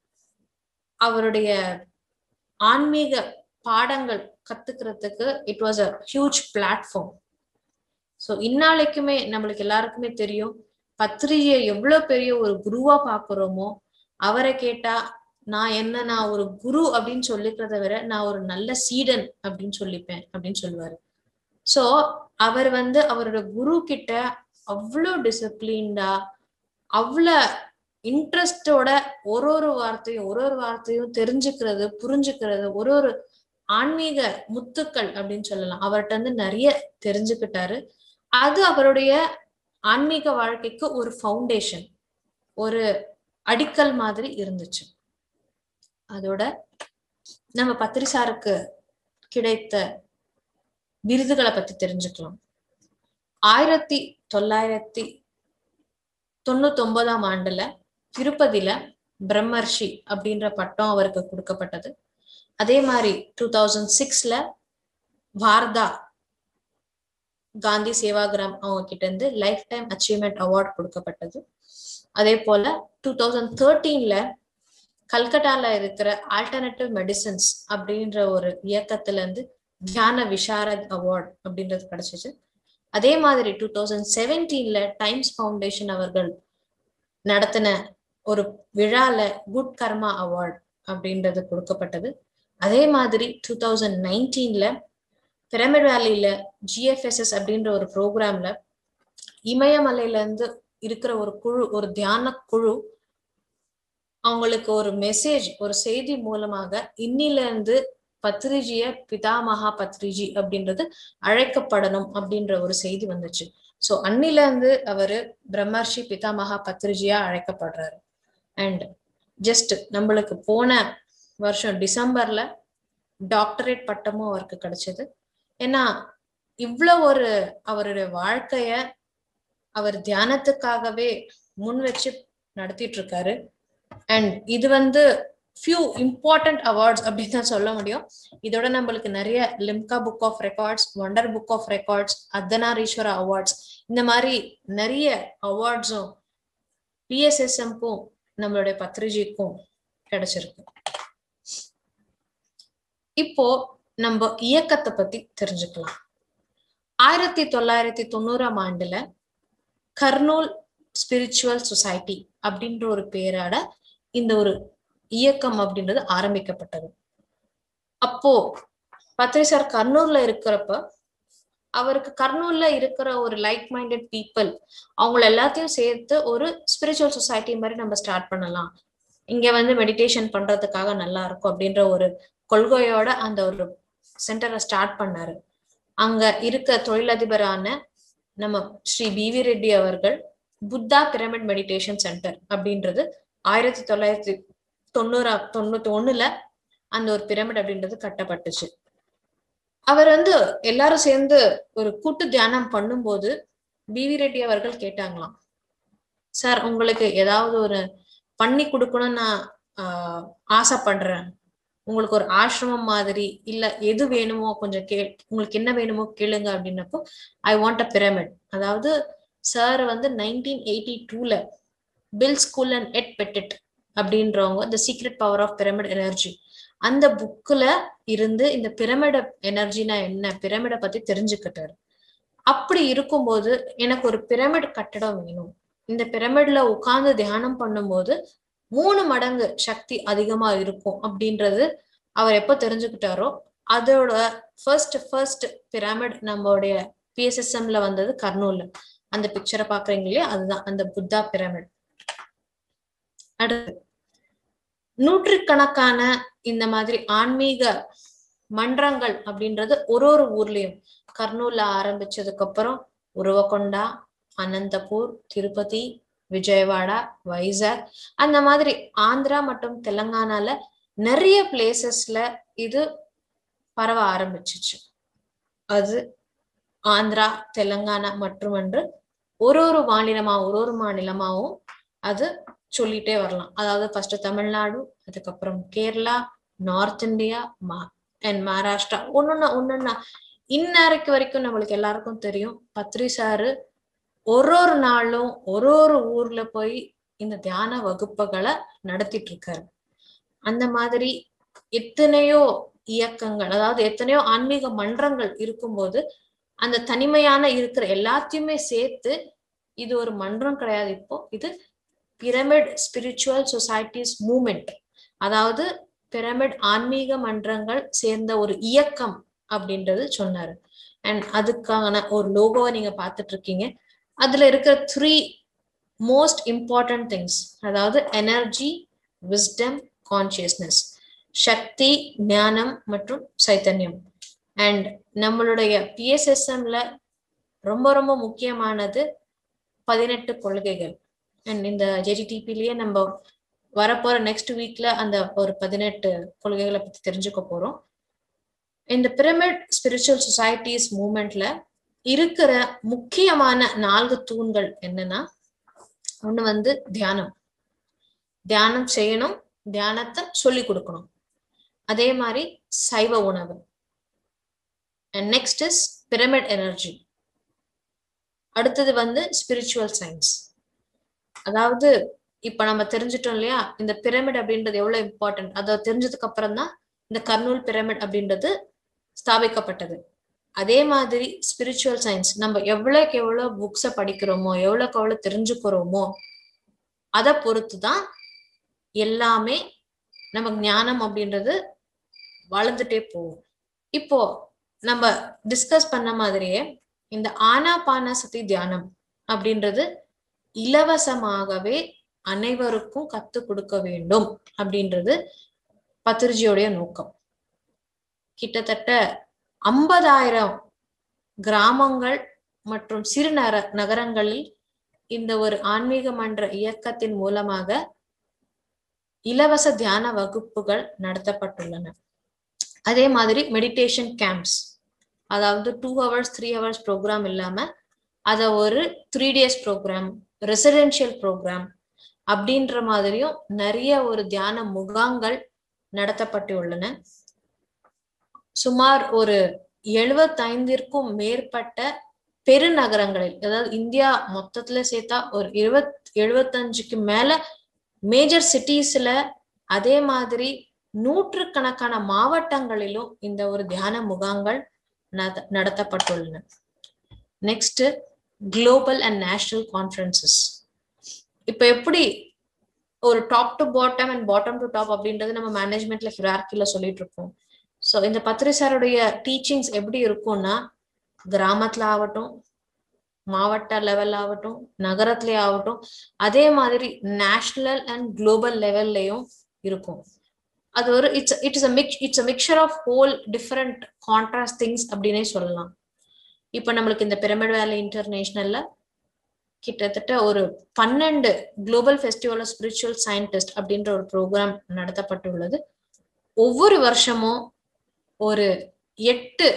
அவருடைய ஆன்மீக பாடங்கள் கத்துக்கிறதுக்கு it was a huge platform so இந்நாளைக்குமே நம்மளுக்கு எல்லாருக்குமே தெரியும் பத்ரிஜியை எவ்வளவு பெரிய ஒரு குருவா பாக்குறோமோ அவரை கேட்டா நான் என்ன நான் ஒரு குரு அப்படின்னு சொல்லிக்கிறத விட நான் ஒரு நல்ல சீடன் அப்படின்னு சொல்லிப்பேன் அப்படின்னு சொல்லுவாரு சோ அவர் வந்து அவரோட குரு கிட்ட அவ்வளோ டிசிப்ளின்டா அவ்வளோ இன்ட்ரெஸ்டோட ஒரு ஒரு வார்த்தையும் ஒரு ஒரு வார்த்தையும் தெரிஞ்சுக்கிறது புரிஞ்சுக்கிறது ஒரு ஒரு ஆன்மீக முத்துக்கள் அப்படின்னு சொல்லலாம் அவர்கிட்ட இருந்து நிறைய தெரிஞ்சுக்கிட்டாரு அது அவருடைய ஆன்மீக வாழ்க்கைக்கு ஒரு ஃபவுண்டேஷன் ஒரு அடிக்கல் மாதிரி இருந்துச்சு அதோட நம்ம பத்திரிசாருக்கு கிடைத்த விருதுகளை பத்தி தெரிஞ்சுக்கலாம் ஆயிரத்தி தொள்ளாயிரத்தி தொண்ணூத்தி ஒன்பதாம் ஆண்டுல திருப்பதியில பிரம்மர்ஷி அப்படின்ற பட்டம் அவருக்கு கொடுக்கப்பட்டது அதே மாதிரி டூ தௌசண்ட் சிக்ஸ்ல வார்தா காந்தி சேவாகிராம் அவங்க கிட்ட இருந்து லைஃப் டைம் அச்சீவ்மெண்ட் அவார்ட் கொடுக்கப்பட்டது அதே போல டூ தௌசண்ட் தேர்ட்டீன்ல கல்கட்டால இருக்கிற ஆல்டர்னேட்டிவ் மெடிசன்ஸ் அப்படின்ற ஒரு இயக்கத்துல இருந்து தியான விஷாரத் அவார்ட் அப்படின்றது கிடைச்சிச்சு அதே மாதிரி டூ தௌசண்ட் செவன்டீன்ல டைம்ஸ் ஃபவுண்டேஷன் அவர்கள் நடத்தின ஒரு விழால குட் கர்மா அவார்ட் அப்படின்றது கொடுக்கப்பட்டது அதே மாதிரி டூ தௌசண்ட் நைன்டீன்ல பிரமிட் வேலியில ஜிஎஃப்எஸ்எஸ் அப்படின்ற ஒரு ப்ரோக்ராம்ல இமயமலையில இருந்து இருக்கிற ஒரு குழு ஒரு தியான குழு அவங்களுக்கு ஒரு மெசேஜ் ஒரு செய்தி மூலமாக இன்னில இருந்து பத்ரிஜிய பிதாமகா பத்ரிஜி அப்படின்றது அழைக்கப்படணும் அப்படின்ற ஒரு செய்தி வந்துச்சு சோ அன்னில இருந்து அவரு பிரம்மர்ஷி பிதாமகா பத்ரிஜியா அழைக்கப்படுறாரு அண்ட் ஜஸ்ட் நம்மளுக்கு போன வருஷம் டிசம்பர்ல டாக்டரேட் பட்டமும் அவருக்கு கிடைச்சது ஏன்னா இவ்வளவு ஒரு அவருடைய வாழ்க்கைய அவர் தியானத்துக்காகவே முன் வச்சு நடத்திட்டு இருக்காரு அண்ட் இது வந்து ஃபியூ இம்பார்ட்டன்ட் அவார்ட்ஸ் அப்படின்னு தான் சொல்ல முடியும் இதோட நம்மளுக்கு நிறைய Limca Book of Records Wonder Book of Records Ardhanareeswara awards இந்த மாதிரி நிறைய அவார்ட்ஸும் பிஎஸ்எஸ்எம்க்கும் நம்மளுடைய பத்ரிஜிக்கும் கிடைச்சிருக்கு இப்போ நம்ம இயக்கத்தை பத்தி தெரிஞ்சுக்கலாம் ஆயிரத்தி தொள்ளாயிரத்தி தொண்ணூறாம் ஆண்டுல கர்னூல் ஸ்பிரிச்சுவல் சொசைட்டி அப்படின்ற ஒரு பேரோட இந்த ஒரு இயக்கம் அப்படின்றது ஆரம்பிக்கப்பட்டது அப்போ பத்ரி சார் கர்னூல்ல இருக்கிறப்ப அவருக்கு கர்னூல்ல இருக்கிற ஒரு லைக் மைண்டட் பீப்புள் அவங்கள எல்லாத்தையும் சேர்த்து ஒரு ஸ்பிரிச்சுவல் சொசைட்டி மாதிரி நம்ம ஸ்டார்ட் பண்ணலாம் இங்க வந்து மெடிடேஷன் பண்றதுக்காக நல்லா இருக்கும் அப்படின்ற ஒரு கொள்கையோட அந்த ஒரு சென்டரை ஸ்டார்ட் பண்ணாரு அங்க இருக்க தொழிலதிபரான நம்ம ஸ்ரீ பி வி ரெட்டி அவர்கள் புத்தா பிரமிட் மெடிடேஷன் சென்டர் அப்படின்றது ஆயிரத்தி தொள்ளாயிரத்தி தொண்ணூறா தொண்ணூத்தி ஒண்ணுல அந்த ஒரு பிரமிட் அப்படின்றது கட்டப்பட்டுச்சு அவர் வந்து எல்லாரும் சேர்ந்து ஒரு கூட்டு தியானம் பண்ணும்போது பிவி ரெட்டி அவர்கள் கேட்டாங்களாம் சார் உங்களுக்கு ஏதாவது ஒரு பண்ணி கொடுக்கணும்னு நான் ஆஹ் ஆசைப்படுறேன் உங்களுக்கு ஒரு ஆசிரமம் மாதிரி இல்ல எது வேணுமோ கொஞ்சம் கே உங்களுக்கு என்ன வேணுமோ கேளுங்க அப்படின்னப்போ ஐ வாண்ட் அ பிரமிட் அதாவது சார் வந்து நைன்டீன் எயிட்டி டூல Bill Schul and Ed Pettit அப்படின்றவங்க the Secret Power of Pyramid Energy அந்த புக்ல இருந்து இந்த பிரமிட எனர்ஜினா என்ன பிரமிட பத்தி தெரிஞ்சுக்கிட்டாரு அப்படி இருக்கும்போது எனக்கு ஒரு பிரமிட் கட்டடம் வேணும் இந்த பிரமிட்ல உட்கார்ந்து தியானம் பண்ணும்போது மூணு மடங்கு சக்தி அதிகமா இருக்கும் அப்படின்றது அவர் எப்போ தெரிஞ்சுக்கிட்டாரோ அதோட ஃபர்ஸ்ட் ஃபர்ஸ்ட் பிரமிட் நம்மளுடைய பிஎஸ்எஸ்எம்ல வந்தது கர்னூல்ல அந்த பிக்சரை பாக்குறீங்க இல்லையா அதுதான் அந்த புத்தா பிரமிட் அடுத்து நூற்றுக்கணக்கான இந்த மாதிரி ஆன்மீக மன்றங்கள் அப்படின்றது ஒரு ஒரு ஊர்லயும் கர்னூல்ல ஆரம்பிச்சதுக்கு அப்புறம் உருவகொண்டா அனந்தபூர் திருப்பதி விஜயவாடா வைசாக் அந்த மாதிரி ஆந்திரா மற்றும் தெலுங்கானால நிறைய பிளேசஸ்ல இது பரவ ஆரம்பிச்சிச்சு அது ஆந்திரா தெலுங்கானா மட்டுமன்று ஒரு ஒரு மாநிலமா ஒரு ஒரு மாநிலமாவும் அது சொல்லிட்டே வரலாம் அதாவது ஃபர்ஸ்ட் தமிழ்நாடு அதுக்கப்புறம் கேரளா நார்த் இந்தியா மா அண்ட் மகாராஷ்டிரா ஒன்னொன்னா ஒன்னொன்னா இன்னைக்கு வரைக்கும் நம்மளுக்கு எல்லாருக்கும் தெரியும் பத்ரி சாரு ஒரு ஒரு நாளும் ஒரு ஒரு ஊர்ல போய் இந்த தியான வகுப்புகளை நடத்திட்டு இருக்காரு அந்த மாதிரி எத்தனையோ இயக்கங்கள் அதாவது எத்தனையோ ஆன்மீக மன்றங்கள் இருக்கும்போது அந்த தனிமையான இருக்கிற எல்லாத்தையுமே சேர்த்து இது ஒரு மன்றம் கிடையாது இப்போ இது பிரமிட் ஸ்பிரிச்சுவல் சொசைட்டிஸ் மூமெண்ட் அதாவது பிரமிட் ஆன்மீக மன்றங்கள் சேர்ந்த ஒரு இயக்கம் அப்படின்றது சொன்னாரு அண்ட் அதுக்கான ஒரு லோகோவை நீங்க பார்த்துட்டு இருக்கீங்க அதுல இருக்கிற த்ரீ மோஸ்ட் இம்பார்ட்டன்ட் திங்ஸ் அதாவது எனர்ஜி விஸ்டம் கான்சியஸ்னஸ் சக்தி ஞானம் மற்றும் சைத்தன்யம் அண்ட் நம்மளுடைய பிஎஸ்எஸ்எம்ல ரொம்ப ரொம்ப முக்கியமானது பதினெட்டு கொள்கைகள் அண்ட் இந்த ஜெடிடிபிலேயே நம்ம வரப்போற நெக்ஸ்ட் வீக்ல அந்த ஒரு பதினெட்டு கொள்கைகளை பத்தி தெரிஞ்சுக்க போறோம் இந்த பிரமிட் ஸ்பிரிச்சுவல் சொசைட்டிஸ் மூமெண்ட்ல இருக்கிற முக்கியமான நான்கு தூண்கள் என்னன்னா ஒண்ணு வந்து தியானம் தியானம் செய்யணும் தியானத்தை சொல்லி கொடுக்கணும் அதே மாதிரி சைவ உணவு and next is pyramid energy அடுத்தது வந்து ஸ்பிரிச்சுவல் சயின்ஸ் அதாவது இப்ப நம்ம தெரிஞ்சிட்டோம் இல்லையா இந்த பிரமிட் அப்படின்றது எவ்வளவு இம்பார்ட்டன்ட் அதை தெரிஞ்சதுக்கு அப்புறம் தான் இந்த கர்னூல் பிரமிட் அப்படின்றது ஸ்தாபிக்கப்பட்டது அதே மாதிரி ஸ்பிரிச்சுவல் சயின்ஸ் நம்ம எவ்வளவுக்கு எவ்வளவு புக்ஸை படிக்கிறோமோ எவ்வளவுக்கு எவ்வளவு தெரிஞ்சுக்கிறோமோ அதை பொறுத்து தான் எல்லாமே நமக்கு ஞானம் அப்படின்றது வளர்ந்துட்டே போகும் இப்போ நம்ம டிஸ்கஸ் பண்ண மாதிரியே இந்த ஆனாபான சதி தியானம் அப்படின்றது இலவசமாகவே அனைவருக்கும் கத்து கொடுக்க வேண்டும் அப்படின்றது பத்திரிஜியோடைய நோக்கம் கிட்டத்தட்ட ஐம்பதாயிரம் கிராமங்கள் மற்றும் சிறு நர நகரங்களில் இந்த ஒரு ஆன்மீக மன்ற இயக்கத்தின் மூலமாக இலவச தியான வகுப்புகள் நடத்தப்பட்டுள்ளன அதே மாதிரி மெடிடேஷன் கேம்ப்ஸ் அதாவது two hours three hours program இல்லாம அதை ஒரு three days program residential program அப்படின்ற மாதிரியும் நிறைய ஒரு தியான முகாங்கள் நடத்தப்பட்டுள்ளன சுமார் ஒரு எழுபத்தைந்திற்கும் மேற்பட்ட பெருநகரங்களில் அதாவது இந்தியா மொத்தத்துல சேர்த்தா ஒரு இருபத் எழுபத்தஞ்சுக்கு மேல மேஜர் சிட்டிஸ்ல அதே மாதிரி நூற்றுக்கணக்கான மாவட்டங்களிலும் இந்த ஒரு தியான முகாங்கள் நடத்தப்பட்டுள்ளன next global and national conferences இப்ப எப்படி ஒரு top to bottom and bottom to top அப்படின்றது நம்ம மேனேஜ்மெண்ட்ல ஹிரார்கில சொல்லிட்டு இருக்கோம் ஸோ இந்த பத்ரி சாருடைய டீச்சிங்ஸ் எப்படி இருக்கும்னா கிராமத்துல ஆகட்டும் மாவட்ட லெவல் ஆகட்டும் நகரத்திலே ஆகட்டும் அதே மாதிரி நேஷனல் அண்ட் குளோபல் லெவல்லையும் இருக்கும் அது ஒரு it's it is a mix it's a mixture of whole different contrast things அப்படின்னே சொல்லலாம் இப்போ நம்மளுக்கு இந்த பிரமிட் வேலை இன்டர்நேஷனல்ல கிட்டத்தட்ட ஒரு பன்னெண்டு global festival of spiritual scientist அப்படின்ற ஒரு ப்ரோக்ராம் நடத்தப்பட்டுள்ளது ஒவ்வொரு வருஷமும் ஒரு எட்டு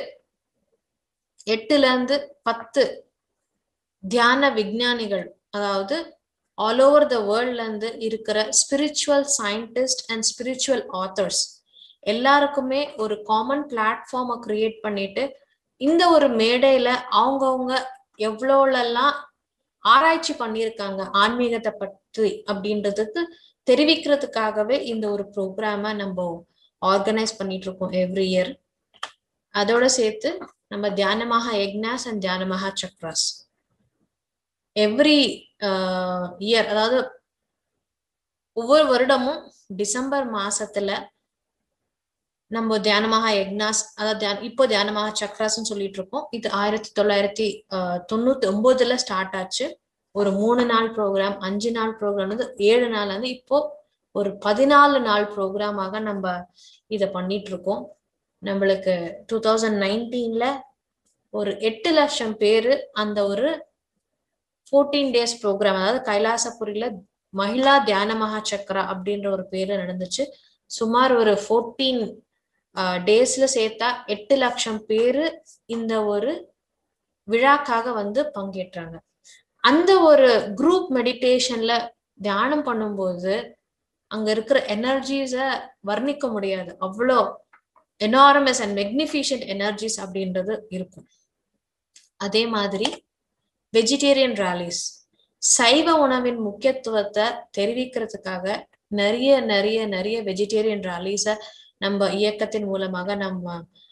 எட்டுல இருந்து பத்து தியான விஞ்ஞானிகள் அதாவது ஆல் ஓவர் த வேர்ல்ட்ல இருந்து இருக்கிற spiritual scientist and spiritual authors எல்லாருக்குமே ஒரு காமன் பிளாட்ஃபார்மை கிரியேட் பண்ணிட்டு இந்த ஒரு மேடையில அவங்கவுங்க எவ்வளோலாம் ஆராய்ச்சி பண்ணியிருக்காங்க ஆன்மீகத்தை பற்றி அப்படின்றதுக்கு தெரிவிக்கிறதுக்காகவே இந்த ஒரு ப்ரோக்ராம நம்ம ஆர்கனைஸ் பண்ணிட்டு இருக்கோம் எவ்ரி இயர் அதோட சேர்த்து நம்ம Dhyana Maha Yagnas and Dhyana Maha Chakras every year அதாவது ஒவ்வொரு வருடமும் டிசம்பர் மாசத்துல நம்ம தியானமாக யக்னாஸ் அதாவது தியான இப்போ தியானமாக சக்ராஸ்ன்னு சொல்லிட்டு இருக்கோம் இது ஆயிரத்தி தொள்ளாயிரத்தி ஆஹ் தொண்ணூத்தி ஒன்பதுல ஸ்டார்ட் ஆச்சு ஒரு மூணு நாள் ப்ரோக்ராம் அஞ்சு நாள் ப்ரோக்ராம் வந்து ஏழு நாள் வந்து இப்போ ஒரு பதினாலு நாள் ப்ரோக்ராமாக நம்ம இத பண்ணிட்டு இருக்கோம் நம்மளுக்கு டூ தௌசண்ட் நைன்டீன்ல ஒரு எட்டு லட்சம் பேரு அந்த ஒரு ஃபோர்டீன் டேஸ் ப்ரோக்ராம் அதாவது கைலாசபுரியில மகிழா தியான மகா சக்ரா அப்படின்ற ஒரு பேரு நடந்துச்சு சுமார் ஒரு ஃபோர்டீன் டேஸ்ல சேர்த்தா எட்டு லட்சம் பேரு இந்த ஒரு விழாக்காக வந்து பங்கேற்றாங்க அந்த ஒரு குரூப் மெடிடேஷன்ல தியானம் பண்ணும்போது அங்க இருக்கிற எனர்ஜிஸ வர்ணிக்க முடியாது அவ்வளோ எனாரமஸ் அண்ட் மெக்னிஃபிஷியன்ட் எனர்ஜிஸ் அப்படின்றது இருக்கும் அதே மாதிரி வெஜிடேரியன் ராலிஸ் சைவ உணவின் முக்கியத்துவத்தை தெரிவிக்கிறதுக்காக நிறைய நிறைய நிறைய வெஜிடேரியன் ராலிஸ நம்ம இயக்கத்தின் மூலமாக நம்ம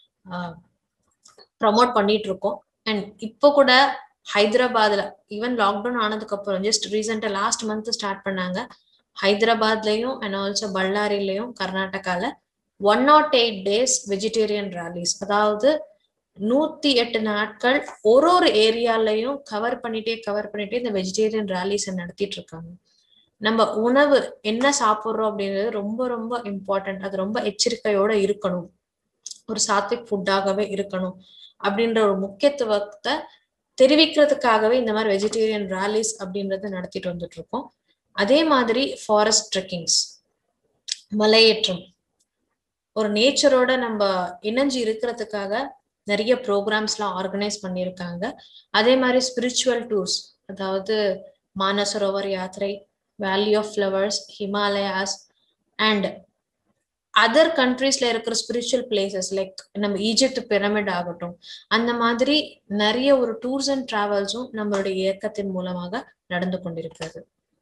ப்ரமோட் பண்ணிட்டு இருக்கோம் அண்ட் இப்போ கூட ஹைதராபாத்ல ஈவன் லாக்டவுன் ஆனதுக்கு அப்புறம் ஜஸ்ட் ரீசெண்டா லாஸ்ட் மந்த் ஸ்டார்ட் பண்ணாங்க ஹைதராபாத்லயும் அண்ட் ஆல்சோ பல்லாரிலையும் கர்நாடகால one naught eight days vegetarian rallies அதாவது நூத்தி எட்டு நாட்கள் ஒரு ஒரு ஏரியாலையும் கவர் பண்ணிட்டே கவர் பண்ணிட்டே இந்த வெஜிடேரியன் ராலிஸ் நடத்திட்டு இருக்காங்க நம்ம உணவு என்ன சாப்பிடுறோம் அப்படிங்கிறது ரொம்ப ரொம்ப இம்பார்ட்டன்ட் அது ரொம்ப எச்சரிக்கையோட இருக்கணும் ஒரு சாத்விக் ஃபுட்டாகவே இருக்கணும் அப்படின்ற ஒரு முக்கியத்துவத்தை தெரிவிக்கிறதுக்காகவே இந்த மாதிரி வெஜிடேரியன் ராலிஸ் அப்படின்றத நடத்திட்டு வந்துட்டு இருக்கோம் அதே மாதிரி ஃபாரஸ்ட் ட்ரெக்கிங்ஸ் மலையேற்றம் ஒரு நேச்சரோட நம்ம இணைஞ்சு இருக்கிறதுக்காக நிறைய ப்ரோக்ராம்ஸ்லாம் ஆர்கனைஸ் பண்ணியிருக்காங்க அதே மாதிரி ஸ்பிரிச்சுவல் டூர்ஸ் அதாவது மானசரோவர் யாத்திரை valley of flowers Himalayas and other கண்ட்ரீஸ்ல இருக்கிற ஸ்பிரிச்சுவல் பிளேசஸ் லைக் நம்ம ஈஜிப்ட் பிரமிட் ஆகட்டும் அந்த மாதிரி நிறைய ஒரு டூர்ஸ் அண்ட் டிராவல்ஸும் நம்மளுடைய இயக்கத்தின் மூலமாக நடந்து கொண்டிருக்கிறது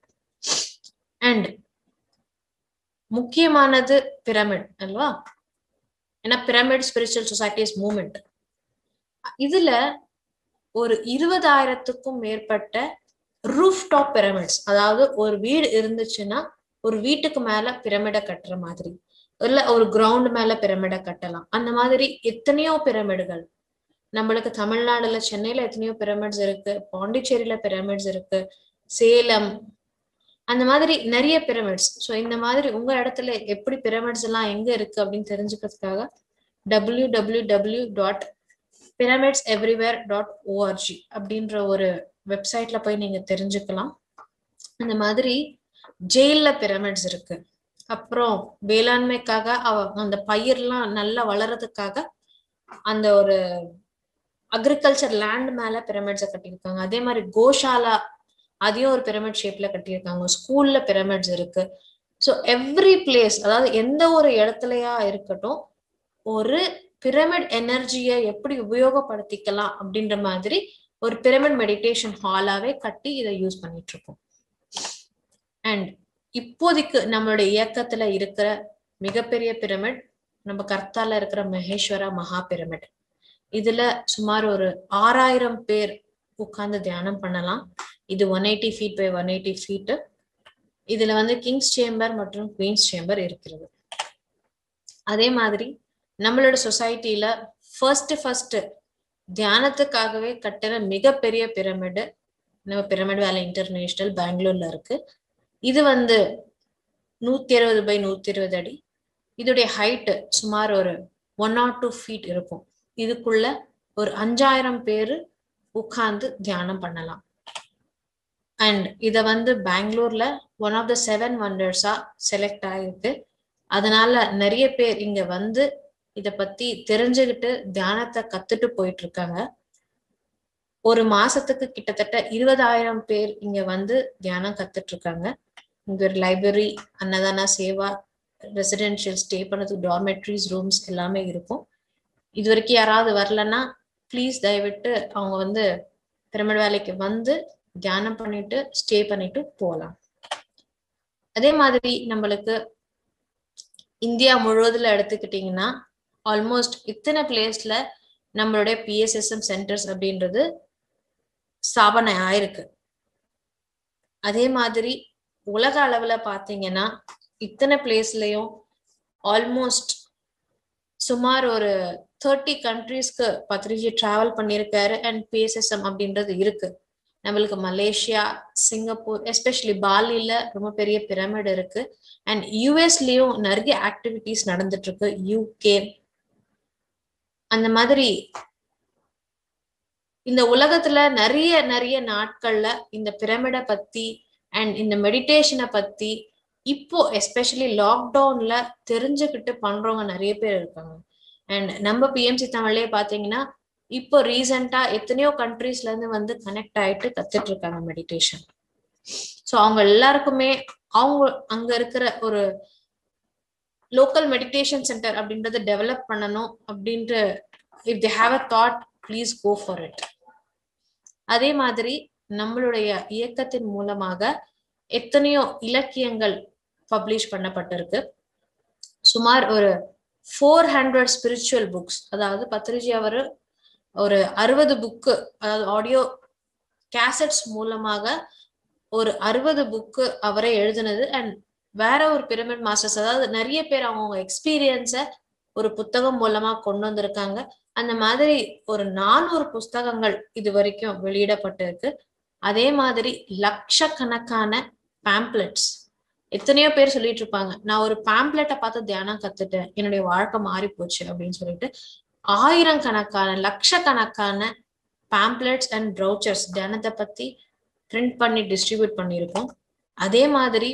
அண்ட் முக்கியமானது பிரமிட் அல்வா ஏன்னா பிரமிட் ஸ்பிரிச்சுவல் சொசைட்டிஸ் மூமெண்ட் இதுல ஒரு இருபதாயிரத்துக்கும் மேற்பட்ட ரூஃப் டாப் பிரமிட்ஸ் அதாவது ஒரு வீடு இருந்துச்சுன்னா ஒரு வீட்டுக்கு மேல பிரமிட கட்டுற மாதிரி இல்ல ஒரு கிரவுண்ட் மேல பிரமிட கட்டலாம் அந்த மாதிரி எத்தனையோ பிரமிடுகள் நம்மளுக்கு தமிழ்நாடுல சென்னையில எத்தனையோ பிரமிட்ஸ் இருக்கு பாண்டிச்சேரியில பிரமிட்ஸ் இருக்கு சேலம் அந்த மாதிரி நிறைய பிரமிட்ஸ் ஸோ இந்த மாதிரி உங்க இடத்துல எப்படி பிரமிட்ஸ் எல்லாம் எங்க இருக்கு அப்படின்னு தெரிஞ்சுக்கிறதுக்காக W W W dot pyramids everywhere dot O R G அப்படின்ற ஒரு வெப்சைட்ல போய் நீங்க தெரிஞ்சுக்கலாம் அந்த மாதிரி ஜெயில்ல பிரமிட்ஸ் இருக்கு அப்புறம் வேளாண்மைக்காக அவ அந்த பயிர்லாம் நல்லா வளர்றதுக்காக அந்த ஒரு அக்ரிகல்ச்சர் லேண்ட் மேல பிரமிட்ஸை கட்டியிருக்காங்க அதே மாதிரி கோஷாலா அதையும் ஒரு பிரமிட் ஷேப்ல கட்டியிருக்காங்க ஸ்கூல்ல பிரமிட்ஸ் இருக்கு ஸோ எவ்ரி பிளேஸ் அதாவது எந்த ஒரு இடத்துலயா இருக்கட்டும் ஒரு பிரமிட் எனர்ஜியை எப்படி உபயோகப்படுத்திக்கலாம் அப்படின்ற மாதிரி ஒரு பிரமிட் மெடிடேஷன் ஹாலாவே கட்டி இதை யூஸ் பண்ணிட்டு இருக்கோம் அண்ட் இப்போதைக்கு நம்மளுடைய இயக்கத்துல இருக்கிற மிகப்பெரிய பிரமிட் நம்ம கர்த்தால இருக்கிற மகேஸ்வரா மகா பிரமிட் இதுல சுமார் ஒரு ஆறாயிரம் பேர் உட்கார்ந்து தியானம் பண்ணலாம் இது one eighty feet by one eighty feet இதுல வந்து கிங்ஸ் சேம்பர் மற்றும் குவீன்ஸ் சேம்பர் இருக்கிறது அதே மாதிரி நம்மளோட சொசைட்டில ஃபர்ஸ்ட் ஃபர்ஸ்ட் தியானத்துக்காகவே கட்டின மிகப்பெரிய பிரமிடு நம்ம பிரமிட் வேலை இன்டர்நேஷனல் பெங்களூர்ல இருக்கு இது வந்து நூத்தி இருபது பை நூத்தி இருபது அடி இதோடைய ஹைட்டு சுமார் ஒரு ஒன் நாட் டூ ஃபீட் இருக்கும் இதுக்குள்ள ஒரு அஞ்சாயிரம் பேரு உட்கார்ந்து தியானம் பண்ணலாம் அண்ட் இத வந்து பெங்களூர்ல ஒன் ஆஃப் த செவன் வண்டர்ஸா செலக்ட் ஆயிருக்கு அதனால நிறைய பேர் இங்க வந்து இத பத்தி தெரிஞ்சுக்கிட்டு தியானத்தை கத்துட்டு போயிட்டு இருக்காங்க ஒரு மாசத்துக்கு கிட்டத்தட்ட இருபதாயிரம் பேர் இங்க வந்து தியானம் கத்துட்டு இருக்காங்க இங்க ஒரு லைப்ரரி அன்னதானா சேவா ரெசிடென்ஷியல் ஸ்டே பண்ணதுக்கு டார்மெட்ரிஸ் ரூம்ஸ் எல்லாமே இருக்கும் இது வரைக்கும் யாராவது வரலன்னா ப்ளீஸ் தயவிட்டு அவங்க வந்து பிரமிட் வேலைக்கு வந்து தியானம் பண்ணிட்டு ஸ்டே பண்ணிட்டு போகலாம் அதே மாதிரி நம்மளுக்கு இந்தியா முழுவதுல எடுத்துக்கிட்டீங்கன்னா ஆல்மோஸ்ட் இத்தனை பிளேஸ்ல நம்மளுடைய பிஎஸ்எஸ்எம் சென்டர்ஸ் அப்படின்றது ஸ்தாபனை ஆயிருக்கு அதே மாதிரி உலக அளவுல பாத்தீங்கன்னா இத்தனை பிளேஸ்லயும் ஆல்மோஸ்ட் சுமார் ஒரு தேர்ட்டி கண்ட்ரீஸ்க்கு பத்ரிஜி டிராவல் பண்ணியிருக்காரு அண்ட் பிஎஸ்எஸ்எம் அப்படின்றது இருக்கு நம்மளுக்கு மலேசியா சிங்கப்பூர் எஸ்பெஷலி பாலில ரொம்ப பெரிய பிரமிட் இருக்கு அண்ட் யூஎஸ்லயும் நிறைய ஆக்டிவிட்டிஸ் நடந்துட்டு இருக்கு யூகே அந்த மாதிரி இந்த உலகத்துல நிறைய நிறைய நாட்கள்ல இந்த பிரமிட பத்தி அண்ட் இந்த மெடிடேஷனை பத்தி இப்போ எஸ்பெஷலி லாக்டவுன்ல தெரிஞ்சுக்கிட்டு பண்றவங்க நிறைய பேர் இருக்காங்க அண்ட் நம்ம பிஎம்சி தமிழ்லயே பாத்தீங்கன்னா இப்போ ரீசெண்டா எத்தனையோ கண்ட்ரீஸ்ல இருந்து வந்து கனெக்ட் ஆயிட்டு கத்துட்டு இருக்காங்க மெடிடேஷன் ஸோ அவங்க எல்லாருக்குமே அவங்க அங்க இருக்கிற ஒரு லோக்கல் மெடிடேஷன் சென்டர் அப்படின்றத டெவலப் பண்ணணும் அப்படின்ற if they have a thought please go for it அதே மாதிரி நம்மளுடைய இயக்கத்தின் மூலமாக எத்தனையோ இலக்கியங்கள் பப்ளிஷ் பண்ணப்பட்டிருக்கு சுமார் ஒரு ஃபோர் ஹண்ட்ரட் ஸ்பிரிச்சுவல் புக்ஸ் அதாவது பத்ரிஜி அவர் ஒரு அறுபது புக்கு அதாவது ஆடியோ கேசட்ஸ் மூலமாக ஒரு அறுபது புக்கு அவரே எழுதுனது அண்ட் வேற ஒரு பிரமிட் மாஸ்டர்ஸ் அதாவது நிறைய பேர் அவங்கவுங்க எக்ஸ்பீரியன்ஸை ஒரு புத்தகம் மூலமா கொண்டு வந்திருக்காங்க அந்த மாதிரி ஒரு நானூறு புஸ்தகங்கள் இது வரைக்கும் வெளியிடப்பட்டிருக்கு அதே மாதிரி லட்சக்கணக்கான பேம்ப்ளெட்ஸ் எத்தனையோ பேர் சொல்லிட்டு இருப்பாங்க நான் ஒரு பேம்ப்ளெட்டை பார்த்து தியானம் கத்துட்டேன் என்னுடைய வாழ்க்கை மாறி போச்சு அப்படின்னு சொல்லிட்டு ஆயிரம் கணக்கான லட்சக்கணக்கான பேம்ப்ளெட்ஸ் அண்ட் ப்ரௌச்சர்ஸ் தியானத்தை பத்தி பிரிண்ட் பண்ணி டிஸ்ட்ரிபியூட் பண்ணியிருக்கோம் அதே மாதிரி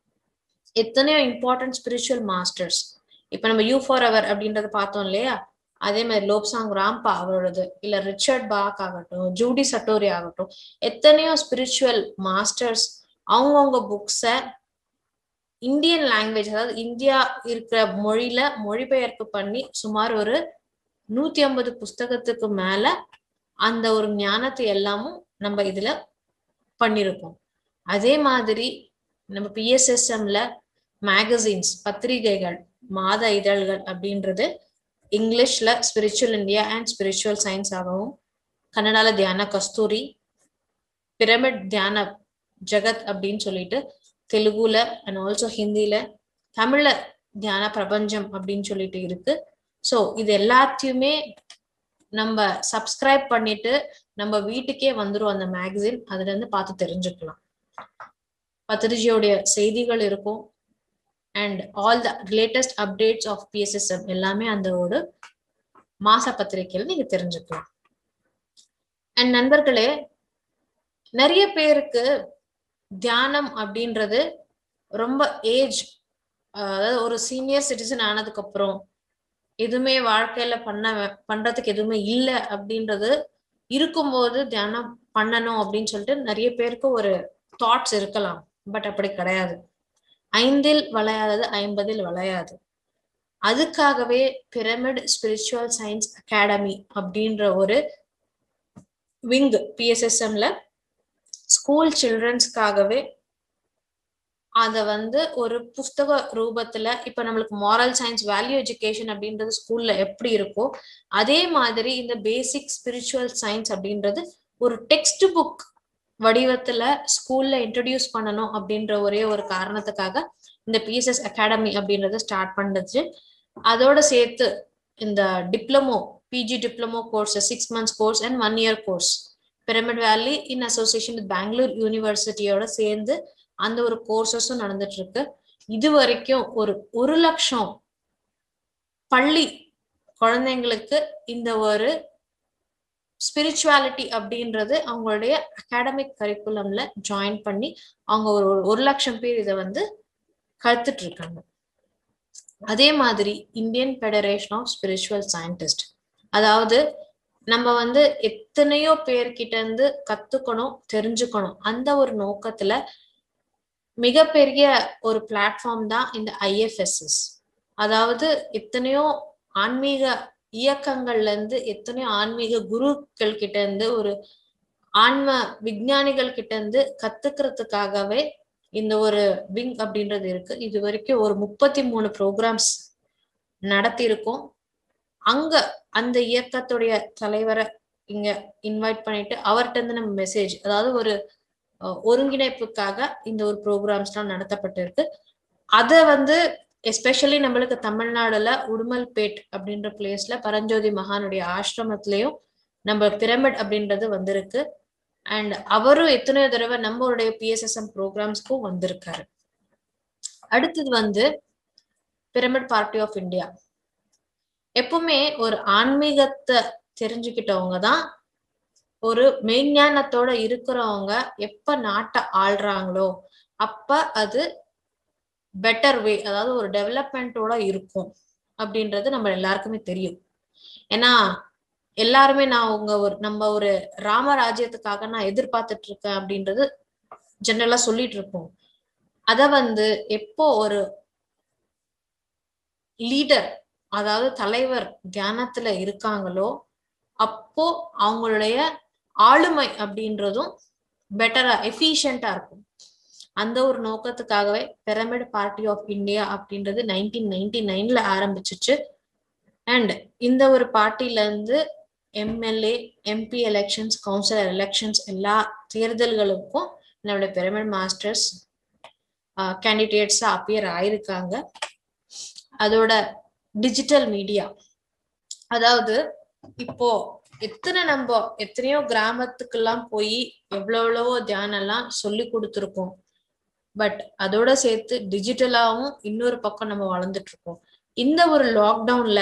எத்தனையோ இம்பார்ட்டன்ட் ஸ்பிரிச்சுவல் மாஸ்டர்ஸ் இப்ப நம்ம யூ ஃபார் அவர் அப்படின்றத பார்த்தோம் இல்லையா அதே மாதிரி லோப்சாங் ராம்பா அவரோடது இல்ல ரிச்சர்ட் பாக் ஆகட்டும் ஜூடி சட்டோரி ஆகட்டும் எத்தனையோ ஸ்பிரிச்சுவல் மாஸ்டர்ஸ் அவங்கவுங்க புக்ஸை இந்தியன் லாங்குவேஜ் அதாவது இந்தியா இருக்கிற மொழியில மொழிபெயர்ப்பு பண்ணி சுமார் ஒரு நூத்தி ஐம்பது புஸ்தகத்துக்கு மேல அந்த ஒரு ஞானத்தை எல்லாமும் நம்ம இதுல பண்ணியிருக்கோம் அதே மாதிரி நம்ம பிஎஸ்எஸ்எம்ல மேகசின்ஸ் பத்திரிகைகள் மாத இதழ்கள் அப்படின்றது இங்கிலீஷ்ல spiritual India and spiritual science ஆகவும் கன்னடால தியான கஸ்தூரி பிரமிட் தியான ஜெகத் அப்படின்னு சொல்லிட்டு தெலுங்குல அண்ட் ஆல்சோ ஹிந்தில தமிழ்ல தியான பிரபஞ்சம் அப்படின்னு சொல்லிட்டு இருக்கு ஸோ இது எல்லாத்தையுமே நம்ம சப்ஸ்கிரைப் பண்ணிட்டு நம்ம வீட்டுக்கே வந்துரும் அந்த மேகசின் அதுல இருந்து பார்த்து தெரிஞ்சுக்கலாம் பத்திரிஜியோடைய செய்திகள் இருக்கும் and all the latest updates of P S S M எல்லாமே அந்த ஒரு மாச பத்திரிகையில் நீங்க தெரிஞ்சுக்கலாம் அண்ட் நண்பர்களே நிறைய பேருக்கு தியானம் அப்படின்றது ரொம்ப ஏஜ் அதாவது ஒரு சீனியர் சிட்டிசன் ஆனதுக்கு அப்புறம் எதுவுமே வாழ்க்கையில பண்ண பண்றதுக்கு எதுவுமே இல்லை அப்படின்றது இருக்கும்போது தியானம் பண்ணணும் அப்படின்னு சொல்லிட்டு நிறைய பேருக்கு ஒரு தாட்ஸ் இருக்கலாம் பட் அப்படி கிடையாது ஐந்தில் வளையாதது ஐம்பதில் வளையாது அதுக்காகவே பிரமிட் ஸ்பிரிச்சுவல் சயின்ஸ் அகாடமி அப்படின்ற ஒரு விங் பிஎஸ்எஸ்எம்ல ஸ்கூல் சில்ட்ரன்ஸ்க்காகவே அத வந்து ஒரு புஸ்தக ரூபத்துல இப்ப நம்மளுக்கு மாரல் சயின்ஸ் வேல்யூ எஜுகேஷன் அப்படின்றது ஸ்கூல்ல எப்படி இருக்கோ அதே மாதிரி இந்த பேசிக் ஸ்பிரிச்சுவல் சயின்ஸ் அப்படின்றது ஒரு டெக்ஸ்ட் புக் வடிவத்துல ஸ்கூல்ல இன்ட்ரடியூஸ் பண்ணணும் அப்படின்ற ஒரே ஒரு காரணத்துக்காக இந்த பிஎஸ்எஸ் அகாடமி அப்படின்றத ஸ்டார்ட் பண்ணுச்சு அதோட சேர்த்து இந்த diploma P G diploma course six months course and one year course pyramid valley in association with Bangalore யூனிவர்சிட்டியோட சேர்ந்து அந்த ஒரு கோர்சஸும் நடந்துட்டு இருக்கு இது வரைக்கும் ஒரு ஒரு லட்சம் பள்ளி குழந்தைங்களுக்கு இந்த ஒரு ஸ்பிரிச்சுவாலிட்டி அப்படின்றது அவங்களுடைய அகாடமிக் கரிக்குலம்ல ஜாயின் பண்ணி அவங்க ஒரு ஒரு லட்சம் பேர் இதை வந்து கத்துட்டு இருக்காங்க அதே மாதிரி Indian federation of spiritual scientist அதாவது நம்ம வந்து எத்தனையோ பேர்கிட்ட இருந்து கத்துக்கணும் தெரிஞ்சுக்கணும் அந்த ஒரு நோக்கத்துல மிகப்பெரிய ஒரு பிளாட்ஃபார்ம் தான் இந்த ஐஎஃப்எஸ்எஸ் அதாவது எத்தனையோ ஆன்மீக இயக்கங்கள்ல இருந்து எத்தனையோ ஆன்மீக குருக்கள் கிட்ட இருந்து ஒரு ஆன்ம விஞ்ஞானிகள் கிட்ட இருந்து கத்துக்கிறதுக்காகவே இந்த ஒரு விங் அப்படின்றது இருக்கு இது வரைக்கும் ஒரு முப்பத்தி மூணு ப்ரோக்ராம்ஸ் நடத்தி இருக்கோம் அங்க அந்த இயக்கத்துடைய தலைவரை இங்க இன்வைட் பண்ணிட்டு அவர்கிட்ட இருந்து நம்ம மெசேஜ் அதாவது ஒரு ஒருங்கிணைப்புக்காக இந்த ஒரு ப்ரோக்ராம்ஸ்லாம் நடத்தப்பட்டிருக்கு அதை வந்து எஸ்பெஷலி நம்மளுக்கு தமிழ்நாடுல உடுமல்பேட் அப்படின்ற பிளேஸ்ல பரஞ்சோதி மகானுடைய ஆசிரமத்திலையும் நம்ம பிரமிட் அப்படின்றது வந்திருக்கு அண்ட் அவரும் எத்தனையோ தடவை நம்மளுடைய பிஎஸ்எஸ்எம் ப்ரோக்ராம்ஸ்க்கும் வந்திருக்காரு அடுத்தது வந்து பிரமிட் பார்ட்டி ஆஃப் இந்தியா எப்பவுமே ஒரு ஆன்மீகத்தை தெரிஞ்சுக்கிட்டவங்க தான் ஒரு மெய்ஞானத்தோட இருக்கிறவங்க எப்ப நாட்டை ஆள்றாங்களோ அப்ப அது பெட்டர் வே அதாவது ஒரு டெவலப்மெண்ட்டோட இருக்கும் அப்படின்றது நம்ம எல்லாருக்குமே தெரியும் ஏன்னா எல்லாருமே நான் உங்க ஒரு நம்ம ஒரு ராமராஜ்யத்துக்காக நான் எதிர்பார்த்துட்டு இருக்கேன் அப்படின்றது ஜெனரலா சொல்லிட்டு இருப்போம் அத வந்து எப்போ ஒரு லீடர் அதாவது தலைவர் தியானத்துல இருக்காங்களோ அப்போ அவங்களுடைய ஆளுமை அப்படின்றதும் பெட்டரா எஃபிஷியண்டா இருக்கும் அந்த ஒரு நோக்கத்துக்காகவே பிரமிட் பார்ட்டி ஆஃப் இந்தியா அப்படின்றது நைன்டீன் நைன்டி நைன்ல ஆரம்பிச்சிச்சு அண்ட் இந்த ஒரு பார்ட்டில இருந்து M L A M P elections councillor elections எல்லா தேர்தல்களுக்கும் நம்மளுடைய பிரமிட் மாஸ்டர்ஸ் கேண்டிடேட்ஸா அப்பியர் ஆயிருக்காங்க அதோட டிஜிட்டல் மீடியா அதாவது இப்போ எத்தனை நம்ம எத்தனையோ கிராமத்துக்கெல்லாம் போய் எவ்வளோ எவ்வளவோ தியானம் எல்லாம் சொல்லி கொடுத்துருக்கோம் பட் அதோட சேர்த்து டிஜிட்டலாவும் இன்னொரு பக்கம் நம்ம வளர்ந்துட்டு இருக்கோம் இந்த ஒரு லாக்டவுன்ல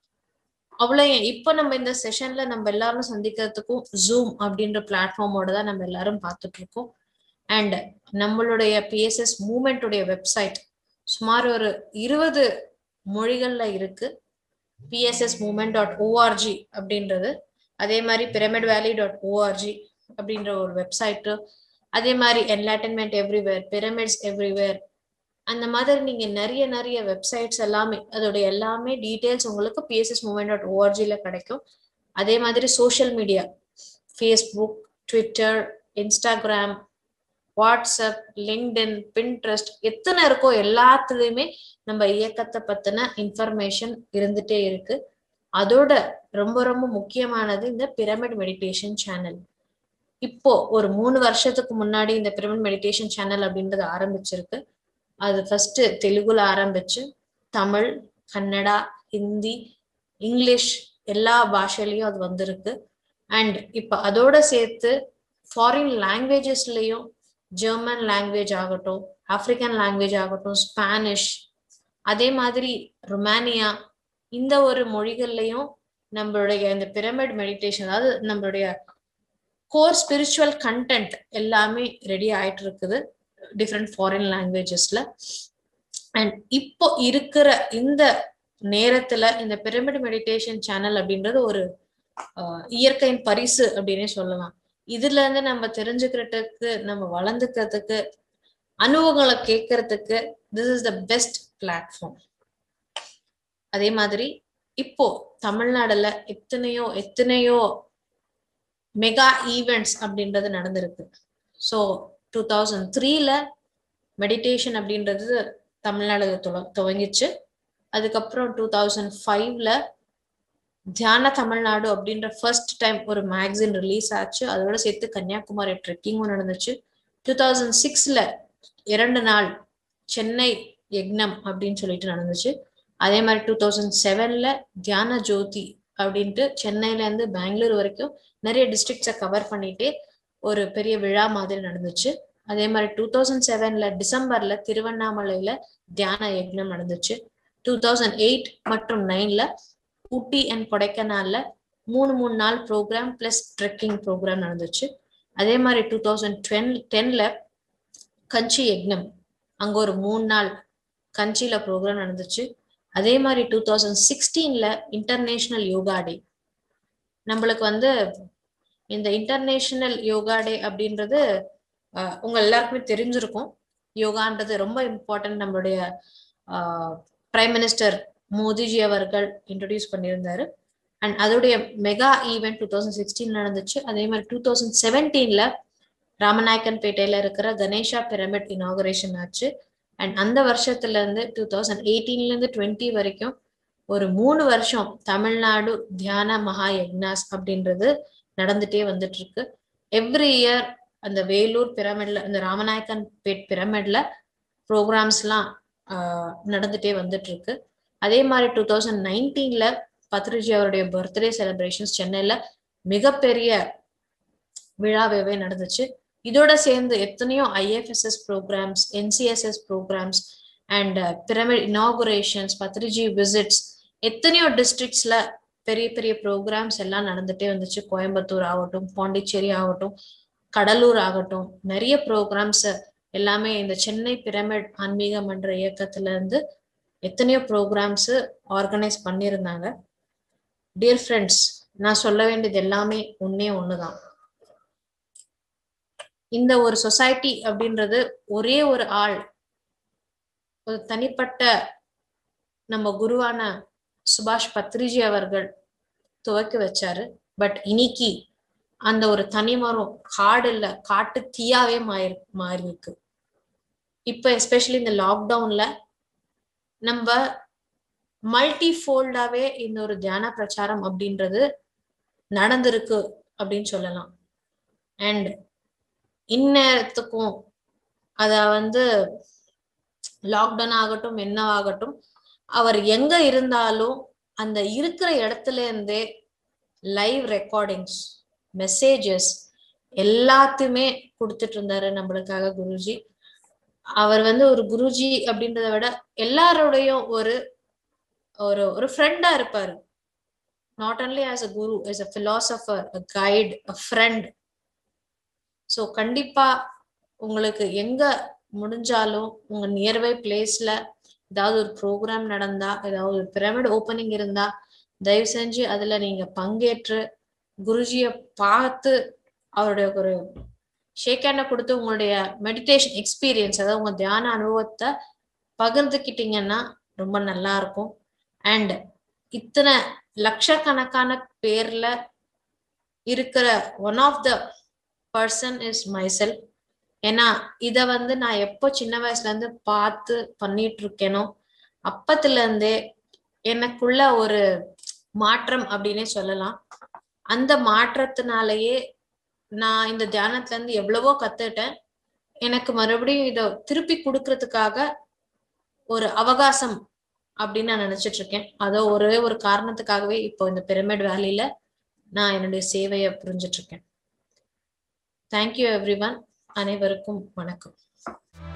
அவ்வளோ இப்ப நம்ம இந்த செஷன்ல நம்ம எல்லாரும் சந்திக்கிறதுக்கும் ஜூம் அப்படின்ற பிளாட்ஃபார்மோட தான் நம்ம எல்லாரும் பார்த்துட்டு இருக்கோம் அண்ட் நம்மளுடைய பிஎஸ்எஸ் மூமெண்ட்டுடைய வெப்சைட் சுமார் ஒரு இருபது மொழிகள்ல இருக்கு பிஎஸ்எஸ் மூமெண்ட் டாட் ஓஆர்ஜி அப்படின்றது அதே மாதிரி பிரமிட் வேலி டாட் ஓஆர்ஜி அப்படின்ற ஒரு வெப்சைட்டு அதே மாதிரி என்லைட்டன்மெண்ட் எவ்ரிவேர் பிரமிட்ஸ் எவ்ரிவேர் அந்த மாதிரி நீங்க நிறைய நிறைய வெப்சைட்ஸ் எல்லாமே அதோட எல்லாமே டீட்டெயில்ஸ் உங்களுக்கு பிஎஸ்எஸ் மூமெண்ட் டாட் ஓஆர்ஜில கிடைக்கும் அதே மாதிரி social media Facebook Twitter Instagram WhatsApp LinkedIn Pinterest எத்தனை இருக்கோ எல்லாத்துலயுமே நம்ம இயக்கத்தை பத்தின இன்ஃபர்மேஷன் இருந்துட்டே இருக்கு அதோட ரொம்ப ரொம்ப முக்கியமானது இந்த பிரமிட் மெடிடேஷன் சேனல் இப்போ ஒரு மூணு வருஷத்துக்கு முன்னாடி இந்த பிரமிட் மெடிடேஷன் சேனல் அப்படின்றது ஆரம்பிச்சிருக்கு அது ஃபர்ஸ்ட் தெலுங்குல ஆரம்பிச்சு தமிழ் கன்னடா ஹிந்தி இங்கிலீஷ் எல்லா பாஷையிலயும் அது வந்திருக்கு அண்ட் இப்போ அதோட சேர்த்து ஃபாரின் லாங்குவேஜஸ்லயும் ஜெர்மன் லாங்குவேஜ் ஆகட்டும் ஆப்பிரிக்கன் லாங்குவேஜ் ஆகட்டும் ஸ்பானிஷ் அதே மாதிரி ரொமானியா இந்த ஒரு மொழிகள்லையும் நம்மளுடைய இந்த பிரமிட் மெடிடேஷன் அதாவது நம்மளுடைய கோர் ஸ்பிரிச்சுவல் கண்டென்ட் எல்லாமே ரெடி ஆயிட்டு இருக்குது டிஃப்ரெண்ட் ஃபாரின் லாங்குவேஜஸ்ல அண்ட் இப்போ இருக்கிற இந்த நேரத்துல இந்த பிரமிட் மெடிடேஷன் சேனல் அப்படின்றது ஒரு இயற்கையின் பரிசு அப்படின்னே சொல்லலாம் இதுல இருந்து நம்ம தெரிஞ்சுக்கிறதுக்கு நம்ம வளர்ந்துக்கிறதுக்கு அனுபவங்களை கேட்கறதுக்கு this is the best platform அதே மாதிரி இப்போ தமிழ்நாடுல எத்தனையோ எத்தனையோ மெகா ஈவெண்ட்ஸ் அப்படின்றது நடந்திருக்கு ஸோ டூ தௌசண்ட் த்ரீல மெடிடேஷன் அப்படின்றது தமிழ்நாடு துவங்கிச்சு அதுக்கப்புறம் டூ தௌசண்ட் ஃபைவ்ல தியான தமிழ்நாடு அப்படின்ற ஃபர்ஸ்ட் டைம் ஒரு மேக்சின் ரிலீஸ் ஆச்சு அதோட சேர்த்து கன்னியாகுமரி ட்ரெக்கிங்கும் நடந்துச்சு டூ தௌசண்ட் சிக்ஸ்ல இரண்டு நாள் சென்னை யக்னம் அப்படின்னு சொல்லிட்டு நடந்துச்சு அதே மாதிரி டூ தௌசண்ட் செவன்ல தியான ஜோதி அப்படின்ட்டு சென்னையில இருந்து பெங்களூர் வரைக்கும் நிறைய டிஸ்ட்ரிக்ட்ஸை கவர் பண்ணிட்டு ஒரு பெரிய விழா மாதிரி நடந்துச்சு அதே மாதிரி டூ தௌசண்ட் செவன்ல டிசம்பர்ல திருவண்ணாமலையில தியான யக்னம் நடந்துச்சு டூ தௌசண்ட் எயிட் மற்றும் நைன்ல ஊட்டி அண்ட் கொடைக்கானல்ல மூணு மூணு நாள் ப்ரோக்ராம் பிளஸ் ட்ரெக்கிங் ப்ரோக்ராம் நடந்துச்சு அதே மாதிரி டூ தௌசண்ட் டுவெல் டென்ல கஞ்சி யக்னம் அங்க ஒரு மூணு நாள் கஞ்சியில ப்ரோக்ராம் நடந்துச்சு அதே மாதிரி டூ தௌசண்ட் சிக்ஸ்டீன்ல இன்டர்நேஷனல் யோகா டே நம்மளுக்கு வந்து இந்த இன்டர்நேஷனல் யோகா டே அப்படின்றது உங்க எல்லாருக்குமே தெரிஞ்சிருக்கும் யோகான்றது ரொம்ப இம்பார்ட்டன்ட் நம்மளுடைய பிரைம் மினிஸ்டர் மோடிஜி அவர்கள் இன்ட்ரடியூஸ் பண்ணியிருந்தாரு அண்ட் அதோடைய mega event two thousand sixteen நடந்துச்சு அதே மாதிரி டூ தௌசண்ட் செவன்டீன்ல ராமநாயக்கன் பேட்டையில இருக்கிற கணேஷா பிரமிட் இனாகுரேஷன் ஆச்சு அண்ட் அந்த வருஷத்துல இருந்து டூ தௌசண்ட் எயிட்டீன்ல இருந்து டுவெண்ட்டி வரைக்கும் ஒரு மூணு வருஷம் தமிழ்நாடு தியான மகா யக்னாஸ் அப்படின்றது நடந்துட்டே வந்துட்டு இருக்கு எவ்ரி இயர் அந்த வேலூர் பிரமிட்ல அந்த ராமநாயக்கன் பேட் பிரமிட்ல ப்ரோக்ராம்ஸ்லாம் நடந்துட்டே வந்துட்டு இருக்கு அதே மாதிரி டூ தௌசண்ட் நைன்டீன்ல பத்ரிஜி அவருடைய பர்த்டே செலிப்ரேஷன்ஸ் சென்னையில மிகப்பெரிய விழாவே நடந்துச்சு இதோட சேர்ந்து எத்தனையோ I F S S programmes N C S S programmes and pyramid inaugurations Patriji visits எத்தனையோ டிஸ்ட்ரிக்ட்ஸ்ல பெரிய பெரிய ப்ரோக்ராம்ஸ் எல்லாம் நடந்துட்டே வந்துச்சு கோயம்புத்தூர் ஆகட்டும் பாண்டிச்சேரி ஆகட்டும் கடலூர் ஆகட்டும் நிறைய ப்ரோக்ராம்ஸ் எல்லாமே இந்த சென்னை பிரமிட் ஆன்மீக மன்ற இயக்கத்துல இருந்து எத்தனையோ ப்ரோக்ராம்ஸ் ஆர்கனைஸ் பண்ணியிருந்தாங்க டியர் ஃப்ரெண்ட்ஸ் நான் சொல்ல வேண்டியது எல்லாமே ஒன்னே ஒண்ணுதான் இந்த ஒரு சொசைட்டி அப்படின்றது ஒரே ஒரு ஆள் ஒரு தனிப்பட்ட நம்ம குருவான சுபாஷ் பத்ரிஜி அவர்கள் துவக்கி வச்சாரு பட் இன்னைக்கு அந்த ஒரு தனிமரம் காடு இல்ல காட்டு தீயாவே மாறி மாறி இருக்கு இப்ப எஸ்பெஷலி இந்த லாக்டவுன்ல நம்ம மல்டி ஃபோல்டாவே இந்த ஒரு தியான பிரச்சாரம் அப்படின்றது நடந்திருக்கு அப்படின்னு சொல்லலாம் அண்ட் இந்நேரத்துக்கும் அத வந்து லாக்டவுன் ஆகட்டும் என்ன ஆகட்டும் அவர் எங்க இருந்தாலும் அந்த இருக்கிற இடத்துல இருந்தே லைவ் ரெக்கார்டிங்ஸ் மெசேஜஸ் எல்லாத்தையுமே கொடுத்துட்டு இருந்தாரு நம்மளுக்காக குருஜி அவர் வந்து ஒரு குருஜி அப்படின்றத விட எல்லாரோடையும் ஒரு ஒரு ஒரு ஃப்ரெண்டா இருப்பாரு not only as a guru as a philosopher a guide a friend so கண்டிப்பா உங்களுக்கு எங்க முடிஞ்சாலும் உங்க நியர்பை பிளேஸ்ல ஏதாவது ஒரு ப்ரோக்ராம் நடந்தா ஏதாவது ஒரு பிரமிட் ஓப்பனிங் இருந்தா தயவு செஞ்சு அதுல நீங்க பங்கேற்று குருஜிய பார்த்து அவருடைய ஒரு ஷேக் ஹேண்டை கொடுத்து உங்களுடைய மெடிடேஷன் எக்ஸ்பீரியன்ஸ் அதாவது உங்க தியான அனுபவத்தை பகிர்ந்துக்கிட்டீங்கன்னா ரொம்ப நல்லா இருக்கும் அண்ட் இத்தனை லட்சக்கணக்கான பேர்ல இருக்கிற one of the person is myself ஏன்னா இத வந்து நான் எப்போ சின்ன வயசுல இருந்து பார்த்து பண்ணிட்டு இருக்கேனோ அப்பத்துல இருந்தே எனக்குள்ள ஒரு மாற்றம் அப்படின்னே சொல்லலாம் அந்த மாற்றத்தினாலேயே நான் இந்த தியானத்துல இருந்து எவ்வளவோ கத்துட்டேன் எனக்கு மறுபடியும் இத திருப்பி கொடுக்கறதுக்காக ஒரு அவகாசம் அப்படின்னு நான் நினைச்சிட்டு இருக்கேன் அதோ ஒரே ஒரு காரணத்துக்காகவே இப்போ இந்த பிரமிட் வேலியில நான் என்னுடைய சேவையை புரிஞ்சிட்டு இருக்கேன் தேங்க்யூ எவ்ரி ஒன் அனைவருக்கும் வணக்கம்